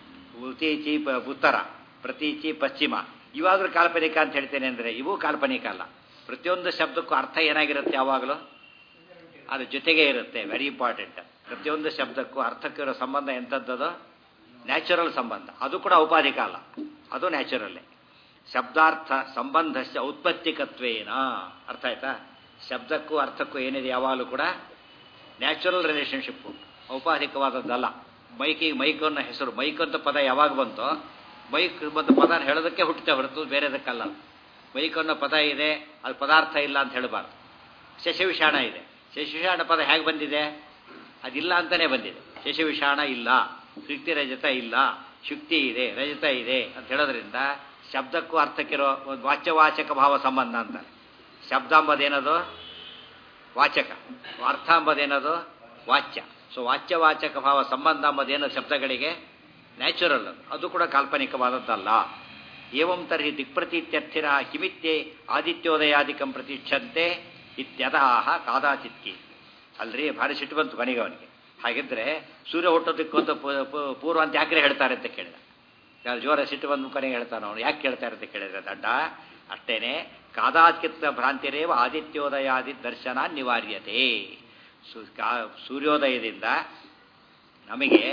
S1: ಉತೀಚಿ ಉತ್ತರ ಪ್ರತೀಚಿ ಪಶ್ಚಿಮ ಇವಾಗಲೂ ಕಾಲ್ಪನಿಕ ಅಂತ ಹೇಳ್ತೇನೆ ಅಂದರೆ ಇವು ಕಾಲ್ಪನಿಕ ಅಲ್ಲ ಪ್ರತಿಯೊಂದು ಶಬ್ದಕ್ಕೂ ಅರ್ಥ ಏನಾಗಿರುತ್ತೆ ಯಾವಾಗಲೂ ಅದು ಜೊತೆಗೆ ಇರುತ್ತೆ ವೆರಿ ಇಂಪಾರ್ಟೆಂಟ್ ಪ್ರತಿಯೊಂದು ಶಬ್ದಕ್ಕೂ ಅರ್ಥಕ್ಕಿರೋ ಸಂಬಂಧ ಎಂಥದ್ದದು ನ್ಯಾಚುರಲ್ ಸಂಬಂಧ ಅದು ಕೂಡ ಔಪಾಧಿಕ ಅಲ್ಲ ಅದು ನ್ಯಾಚುರಲ್ಲೇ ಶಬ್ದಾರ್ಥ ಸಂಬಂಧಸ್ಯ ಔತ್ಪತ್ತಿಕತ್ವೇನ ಅರ್ಥ ಆಯ್ತಾ ಶಬ್ದಕ್ಕೂ ಅರ್ಥಕ್ಕೂ ಏನಿದೆ ಯಾವಾಗಲೂ ಕೂಡ ನ್ಯಾಚುರಲ್ ರಿಲೇಷನ್ಶಿಪ್ಪು ಔಪಾಧಿಕವಾದದ್ದಲ್ಲ ಮೈಕಿಗೆ ಮೈಕ್ ಅನ್ನೋ ಹೆಸರು ಮೈಕ್ ಅಂತ ಪದ ಯಾವಾಗ ಬಂತೋ ಮೈಕ್ ಮತ್ತು ಪದ ಹೇಳೋದಕ್ಕೆ ಹುಟ್ಟುತ್ತೆ ಹೊರತು ಬೇರೆದಕ್ಕಲ್ಲ ಮೈಕ್ ಅನ್ನೋ ಪದ ಇದೆ ಅದು ಪದಾರ್ಥ ಇಲ್ಲ ಅಂತ ಹೇಳಬಾರ್ದು ಶಶವಿಷಾಣ ಇದೆ ಶಶವಿಷಾಣ ಪದ ಹೇಗೆ ಬಂದಿದೆ ಅದಿಲ್ಲ ಅಂತಾನೆ ಬಂದಿದೆ ಶಶವಿಷಾಣ ಇಲ್ಲ ಶುಕ್ತಿ ರಜತ ಇಲ್ಲ ಶುಕ್ತಿ ಇದೆ ರಜತ ಇದೆ ಅಂತ ಹೇಳೋದ್ರಿಂದ ಶಬ್ದಕ್ಕೂ ಅರ್ಥಕ್ಕಿರೋ ಒಂದು ವಾಚ್ಯವಾಚಕ ಭಾವ ಸಂಬಂಧ ಅಂತಾರೆ ಶಬ್ದ ಅಂಬದೇನದು ವಾಚಕ ಅರ್ಥ ಅಂಬದೇನದು ವಾಚ್ಯ ಸೊ ವಾಚ್ಯವಾಚಕ ಭಾವ ಸಂಬಂಧ ಅಂಬದೇನು ಶಬ್ದಗಳಿಗೆ ನ್ಯಾಚುರಲ್ ಅದು ಅದು ಕೂಡ ಕಾಲ್ಪನಿಕವಾದದ್ದಲ್ಲ ಏವಂ ತರ್ಹಿ ದಿಕ್ಪ್ರತೀತ್ಯರ್ಥಿನ ಕಿಮಿತ್ಯೆ ಆದಿತ್ಯೋದಯಾದಿಕಂ ಪ್ರತಿಷ್ಠಂತೆ ಇತ್ಯದಾಹ ಕಾದಾಚಿತ್ಕಿ ಅಲ್ರಿ ಭಾರಿ ಸಿಟ್ಟು ಬಂತು ಕೊನೆಗೆ ಅವನಿಗೆ ಹಾಗಿದ್ರೆ ಸೂರ್ಯ ಹುಟ್ಟೋದಕ್ಕೆ ಒಂದು ಪೂರ್ವ ಅಂತ ಯಾಕ್ರೆ ಹೇಳ್ತಾರೆ ಅಂತ ಕೇಳಿದ ಯಾರು ಜೋರ ಸಿಟ್ಟು ಬಂದು ಕೊನೆಗೆ ಹೇಳ್ತಾನೆ ಅವನು ಯಾಕೆ ಕೇಳ್ತಾರೆ ಅಂತ ಕೇಳಿದ್ರೆ ದಡ್ಡ ಅಷ್ಟೇನೆ ಕಾದಾಚಿತ್ತ ಭ್ರಾಂತಿರೇವ ಆದಿತ್ಯೋದಯಾದಿ ದರ್ಶನ ನಿವಾರ್ಯತೆ ಸೂರ್ಯೋದಯದಿಂದ ನಮಗೆ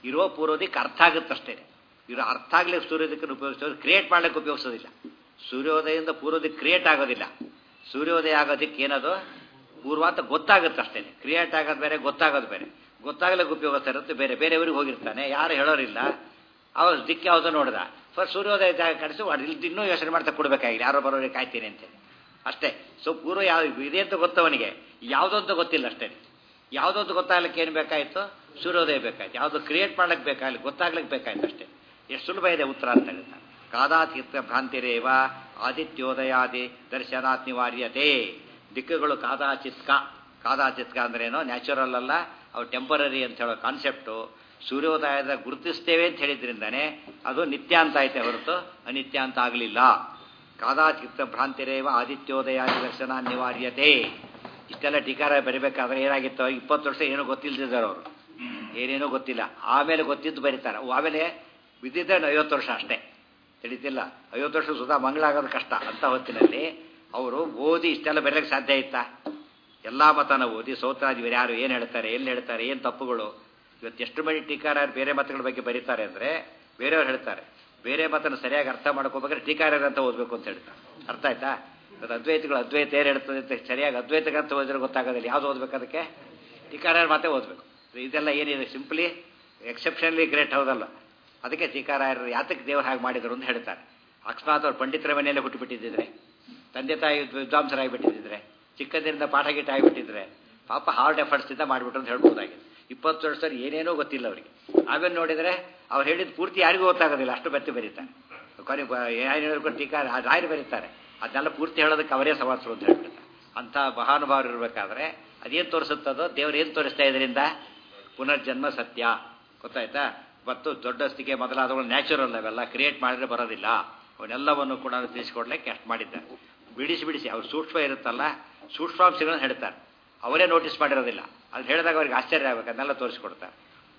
S1: ಇರೋ ಪೂರ್ವದಿಕ್ಕೆ ಅರ್ಥ ಆಗುತ್ತಷ್ಟೇ ಇರೋ ಅರ್ಥ ಆಗ್ಲಿಕ್ಕೆ ಸೂರ್ಯೋದಯಕ್ಕೆ ಉಪಯೋಗಿಸೋದು ಕ್ರಿಯೇಟ್ ಮಾಡ್ಲಿಕ್ಕೆ ಉಪಯೋಗಿಸೋದಿಲ್ಲ ಸೂರ್ಯೋದಯದಿಂದ ಪೂರ್ವದಿಕ್ಕೆ ಕ್ರಿಯೇಟ್ ಆಗೋದಿಲ್ಲ ಸೂರ್ಯೋದಯ ಆಗೋದಕ್ಕೆ ಏನದು ಪೂರ್ವ ಅಂತ ಗೊತ್ತಾಗುತ್ತೆ ಅಷ್ಟೇ ಕ್ರಿಯೇಟ್ ಆಗೋದು ಬೇರೆ ಗೊತ್ತಾಗೋದು ಬೇರೆ ಗೊತ್ತಾಗ್ಲಿಕ್ಕೆ ಉಪಯೋಗಿಸ್ತಾ ಇರುತ್ತೆ ಬೇರೆ ಬೇರೆಯವ್ರಿಗೆ ಹೋಗಿರ್ತಾನೆ ಯಾರು ಹೇಳೋರಿಲ್ಲ ಅವ ದಿಕ್ಕೆ ಯಾವ್ದು ನೋಡ್ದ ಫಸ್ಟ್ ಸೂರ್ಯೋದಯ ಜಾಗ ಕಡಿಸಿ ಇಲ್ಲಿ ಇನ್ನೂ ಯೋಚನೆ ಮಾಡ್ತಾ ಕೊಡ್ಬೇಕಾಗಿಲ್ಲ ಯಾರೋ ಬರೋರಿಗೆ ಕಾಯ್ತೀನಿ ಅಂತೇಳಿ ಅಷ್ಟೇ ಸೊ ಪೂರ್ವ ಯಾವ ಇದೆ ಅಂತ ಗೊತ್ತವನಿಗೆ ಯಾವುದೋ ಅಂತ ಗೊತ್ತಿಲ್ಲ ಅಷ್ಟೇ ಯಾವುದೋ ಅಂತ ಗೊತ್ತಾಗ್ಲಿಕ್ಕೆ ಏನು ಬೇಕಾಯಿತು ಸೂರ್ಯೋದಯ ಬೇಕಾಯ್ತು ಯಾವುದು ಕ್ರಿಯೇಟ್ ಮಾಡ್ಲಿಕ್ಕೆ ಬೇಕಾಗಲಿ ಗೊತ್ತಾಗ್ಲಿಕ್ಕೆ ಬೇಕಾಯ್ತು ಅಷ್ಟೇ ಎಷ್ಟು ಸುಲಭ ಇದೆ ಉತ್ತರ ಅಂತ ಹೇಳ್ತಾರೆ ಕಾದಾತೀರ್ಥ ಭ್ರಾಂತಿರೇವ ಆದಿತ್ಯೋದಯಾದಿ ದರ್ಶನಾತ್ ನಿವಾರ್ಯತೆ ದಿಕ್ಕುಗಳು ಕಾದಾಚಿತ್ಕ ಕಾದಾಚಿತ್ಕ ಅಂದ್ರೇನೋ ನ್ಯಾಚುರಲ್ ಅಲ್ಲ ಅವು ಟೆಂಪರರಿ ಅಂತ ಹೇಳೋ ಕಾನ್ಸೆಪ್ಟು ಸೂರ್ಯೋದಯದ ಗುರುತಿಸ್ತೇವೆ ಅಂತ ಹೇಳಿದ್ರಿಂದಾನೆ ಅದು ನಿತ್ಯ ಅಂತ ಐತೆ ಹೊರತು ಅನಿತ್ಯ ಅಂತ ಆಗಲಿಲ್ಲ ಕಾದಾಚಿತ್ತ ಭ್ರಾಂತಿರೇವ ಆದಿತ್ಯೋದಯಾದಿ ದರ್ಶನ ಅನಿವಾರ್ಯತೆ ಇಷ್ಟೆಲ್ಲ ಟೀಕಾರ ಬರಿಬೇಕಾದ್ರೆ ಏನಾಗಿತ್ತು ಇಪ್ಪತ್ತು ವರ್ಷ ಏನೂ ಗೊತ್ತಿಲ್ದಿದ್ದಾರೆ ಅವರು ಏನೇನೂ ಗೊತ್ತಿಲ್ಲ ಆಮೇಲೆ ಗೊತ್ತಿದ್ದು ಬರೀತಾರೆ ಆಮೇಲೆ ಬಿದ್ದಿದ್ದೆ ಐವತ್ತು ವರ್ಷ ಅಷ್ಟೇ ತಿಳಿತಿಲ್ಲ ಐವತ್ತು ವರ್ಷ ಸುಧಾ ಮಂಗಳಾಗೋದು ಕಷ್ಟ ಅಂತ ಹೊತ್ತಿನಲ್ಲಿ ಅವರು ಓದಿ ಇಷ್ಟೆಲ್ಲ ಬರೆಯಕ್ಕೆ ಸಾಧ್ಯ ಇತ್ತಾ ಎಲ್ಲ ಮತನ ಓದಿ ಸೋತ್ರಾದಿವರು ಯಾರು ಏನು ಹೇಳ್ತಾರೆ ಎಲ್ಲಿ ಹೇಳ್ತಾರೆ ಏನು ತಪ್ಪುಗಳು ಇವತ್ತು ಎಷ್ಟು ಮಂದಿ ಟೀಕಾರ ಬೇರೆ ಮತಗಳ ಬಗ್ಗೆ ಬರೀತಾರೆ ಅಂದರೆ ಬೇರೆಯವ್ರು ಹೇಳ್ತಾರೆ ಬೇರೆ ಮತನ ಸರಿಯಾಗಿ ಅರ್ಥ ಮಾಡ್ಕೋಬೇಕಾದ್ರೆ ಟೀಕಾರ ಅಂತ ಓದಬೇಕು ಅಂತ ಹೇಳ್ತಾರೆ ಅರ್ಥ ಆಯ್ತಾ ಇವತ್ತು ಅದ್ವೈತಗಳು ಅದ್ವೈತ ಏನು ಹೇಳ್ತದೆ ಅಂತ ಸರಿಯಾಗಿ ಅದ್ವೈತ ಗ್ರಂಥ ಓದಿದ್ರೆ ಗೊತ್ತಾಗೋದಿಲ್ಲ ಯಾವ್ದು ಓದ್ಬೇಕು ಅದಕ್ಕೆ ಟೀಕಾರ ಮಾತೇ ಓದಬೇಕು ಇದೆಲ್ಲ ಏನಿದೆ ಸಿಂಪ್ಲಿ ಎಕ್ಸೆಪ್ಷನ್ಲಿ ಗ್ರೇಟ್ ಹೌದಲ್ಲ ಅದಕ್ಕೆ ಟೀಕಾರಾಯರು ಯಾತಕ್ಕೆ ದೇವರು ಹಾಗೆ ಮಾಡಿದರು ಅಂತ ಹೇಳ್ತಾರೆ ಅಕಸ್ಮಾತ್ ಅವ್ರು ಪಂಡಿತರ ಮನೆಯಲ್ಲೇ ಹುಟ್ಟುಬಿಟ್ಟಿದ್ದಿದ್ರೆ ತಂದೆ ತಾಯಿ ವಿದ್ವಾಂಸರಾಗಿಬಿಟ್ಟಿದ್ರೆ ಚಿಕ್ಕಂದಿನಿಂದ ಪಾಠ ಗೀಟ ಆಗಿಬಿಟ್ಟಿದ್ರೆ ಪಾಪ ಹಾರ್ಡ್ ಎಫರ್ಟ್ಸಿಂದ ಮಾಡಿಬಿಟ್ರು ಅಂತ ಹೇಳ್ಬೋದಾಗಿದೆ ಇಪ್ಪತ್ತು ವರ್ಷದಲ್ಲಿ ಏನೇನೋ ಗೊತ್ತಿಲ್ಲ ಅವರಿಗೆ ಆಮೇಲೆ ನೋಡಿದರೆ ಅವ್ರು ಹೇಳಿದ ಪೂರ್ತಿ ಯಾರಿಗೂ ಗೊತ್ತಾಗೋದಿಲ್ಲ ಅಷ್ಟು ಬೆತ್ತು ಬರೀತಾರೆ ಕೊನೆ ಏನು ಹೇಳ್ಕೊಂಡು ಟೀಕಾ ರಾಯರು ಬರೀತಾರೆ ಅದನ್ನೆಲ್ಲ ಪೂರ್ತಿ ಹೇಳೋದಕ್ಕೆ ಅವರೇ ಸವಾಸರು ಅಂತ ಹೇಳ್ಬಿಡ್ತಾರೆ ಅಂಥ ಮಹಾನುಭಾವರು ಇರಬೇಕಾದ್ರೆ ಅದೇನು ತೋರಿಸುತ್ತದೋ ದೇವ್ರು ಏನು ತೋರಿಸ್ತಾ ಇದರಿಂದ ಪುನರ್ಜನ್ಮ ಸತ್ಯ ಗೊತ್ತಾಯ್ತಾ ಮತ್ತು ದೊಡ್ಡಸ್ತಿಗೆ ಮೊದಲಾದವು ನ್ಯಾಚುರಲ್ ಅವೆಲ್ಲ ಕ್ರಿಯೇಟ್ ಮಾಡಿದ್ರೆ ಬರೋದಿಲ್ಲ ಅವನ್ನೆಲ್ಲವನ್ನು ಕೂಡ ತಿಳಿಸ್ಕೊಡ್ಲಿಕ್ಕೆ ಅಷ್ಟು ಮಾಡಿದ್ದಾರೆ ಬಿಡಿಸಿ ಬಿಡಿಸಿ ಅವ್ರು ಸೂಕ್ಷ್ಮ ಇರುತ್ತಲ್ಲ ಸೂಕ್ಷ್ಮಾಂಶಗಳನ್ನು ಹೇಳ್ತಾರೆ ಅವರೇ ನೋಟಿಸ್ ಮಾಡಿರೋದಿಲ್ಲ ಅದು ಹೇಳಿದಾಗ ಅವ್ರಿಗೆ ಆಶ್ಚರ್ಯ ಆಗಬೇಕು ಅದನ್ನೆಲ್ಲ ತೋರಿಸ್ಕೊಡ್ತಾರೆ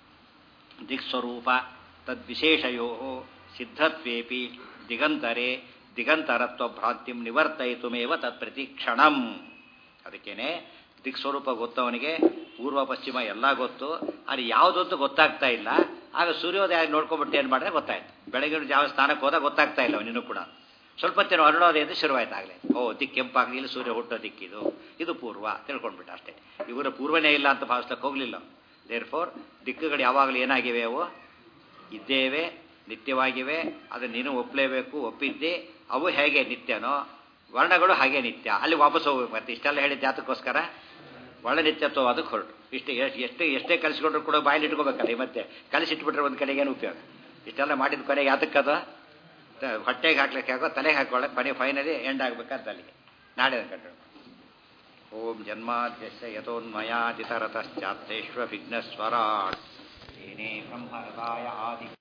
S1: ದಿಕ್ಸ್ವರೂಪ ತದ್ವಿಶೇಷಯೋ ಸಿದ್ಧತ್ವೇಪಿ ದಿಗಂತರೆ ದಿಗಂತರತ್ವ ಭ್ರಾಂತಿಂ ನಿವರ್ತಯಿತುಮೇವ ತತ್ಪ್ರತಿಕ್ಷಣಂ ಅದಕ್ಕೇನೆ ದಿಕ್ಸ್ವರೂಪ ಗೊತ್ತವನಿಗೆ ಪೂರ್ವ ಪಶ್ಚಿಮ ಎಲ್ಲ ಗೊತ್ತು ಅದು ಯಾವುದಂತೂ ಗೊತ್ತಾಗ್ತಾ ಇಲ್ಲ ಆಗ ಸೂರ್ಯೋದಯ ನೋಡ್ಕೊಂಬಿಟ್ಟು ಏನು ಮಾಡಿದ್ರೆ ಗೊತ್ತಾಯ್ತು ಬೆಳಗಿನ ಜಾವ ಸ್ನಾನಕ್ಕೆ ಹೋದಾಗ ಗೊತ್ತಾಗ್ತಾ ಇಲ್ಲ ಅವನಿನ್ನೂ ಕೂಡ ಸ್ವಲ್ಪ ಹೊತ್ತೇನು ಅರುಣೋದಯ ಅಂತ ಶುರುವಾಯ್ತು ಆಗಲೇ ಓ ದಿಕ್ಕು ಕೆಂಪಾಗಲಿ ಇಲ್ಲಿ ಸೂರ್ಯ ಹುಟ್ಟೋ ದಿಕ್ಕಿದು ಇದು ಪೂರ್ವ ತಿಳ್ಕೊಂಡ್ಬಿಟ್ಟು ಅಷ್ಟೇ ಇವರ ಪೂರ್ವನೇ ಇಲ್ಲ ಅಂತ ಭಾವಿಸ್ಲಕ್ಕೆ ಹೋಗಲಿಲ್ಲ ದೇರ್ ಫೋರ್ ದಿಕ್ಕುಗಳು ಯಾವಾಗಲೂ ಏನಾಗಿವೆ ಅವು ಇದ್ದೇವೆ ನಿತ್ಯವಾಗಿವೆ ಅದನ್ನು ನೀನು ಒಪ್ಪಲೇಬೇಕು ಒಪ್ಪಿದ್ದೆ ಅವು ಹೇಗೆ ನಿತ್ಯನೋ ವರ್ಣಗಳು ಹಾಗೆ ನಿತ್ಯ ಅಲ್ಲಿ ವಾಪಸ್ ಹೋಗ್ಬೇಕು ಮತ್ತೆ ಇಷ್ಟೆಲ್ಲ ಹೇಳಿದ ಜಾತಕ್ಕೋಸ್ಕರ ಒಳ್ಳೆ ನಿತ್ಯತ್ವ ಅದಕ್ಕೆ ಹೊರಟು ಇಷ್ಟೇ ಎಷ್ಟೇ ಎಷ್ಟೇ ಕಲಿಸ್ಕೊಂಡ್ರು ಕೂಡ ಬಾಯಲ್ಲಿ ಇಟ್ಕೋಬೇಕಲ್ಲ ಮತ್ತೆ ಕಲಿಸಿಟ್ಬಿಟ್ರೆ ಒಂದು ಕಡೆಗೆ ಏನು ಉಪಯೋಗ ಇಷ್ಟೆಲ್ಲ ಮಾಡಿದ ಕೊನೆಗೆ ಯಾತಕ್ಕದ ಹೊಟ್ಟೆಗೆ ಹಾಕ್ಲಿಕ್ಕೆ ಆಗೋ ತಲೆಗೆ ಹಾಕೊಳ್ಳೋಕೆ ಕೊನೆ ಫೈನಲಿ ಎಂಡ್ ಆಗ್ಬೇಕಂತ ಅಲ್ಲಿಗೆ ನಾಳೆ ಕಂಡು ಓಂ ಜನ್ಮಾದ್ಯಸ್ಯ ಯಥೋನ್ಮಯಾದಿತರತಶ್ಚಾತ್ತೇಶ್ವ ವಿಘ್ನಸ್ವರಾಟ್ ಏನೇ ಬ್ರಹ್ಮರದಾಯ ಆದಿ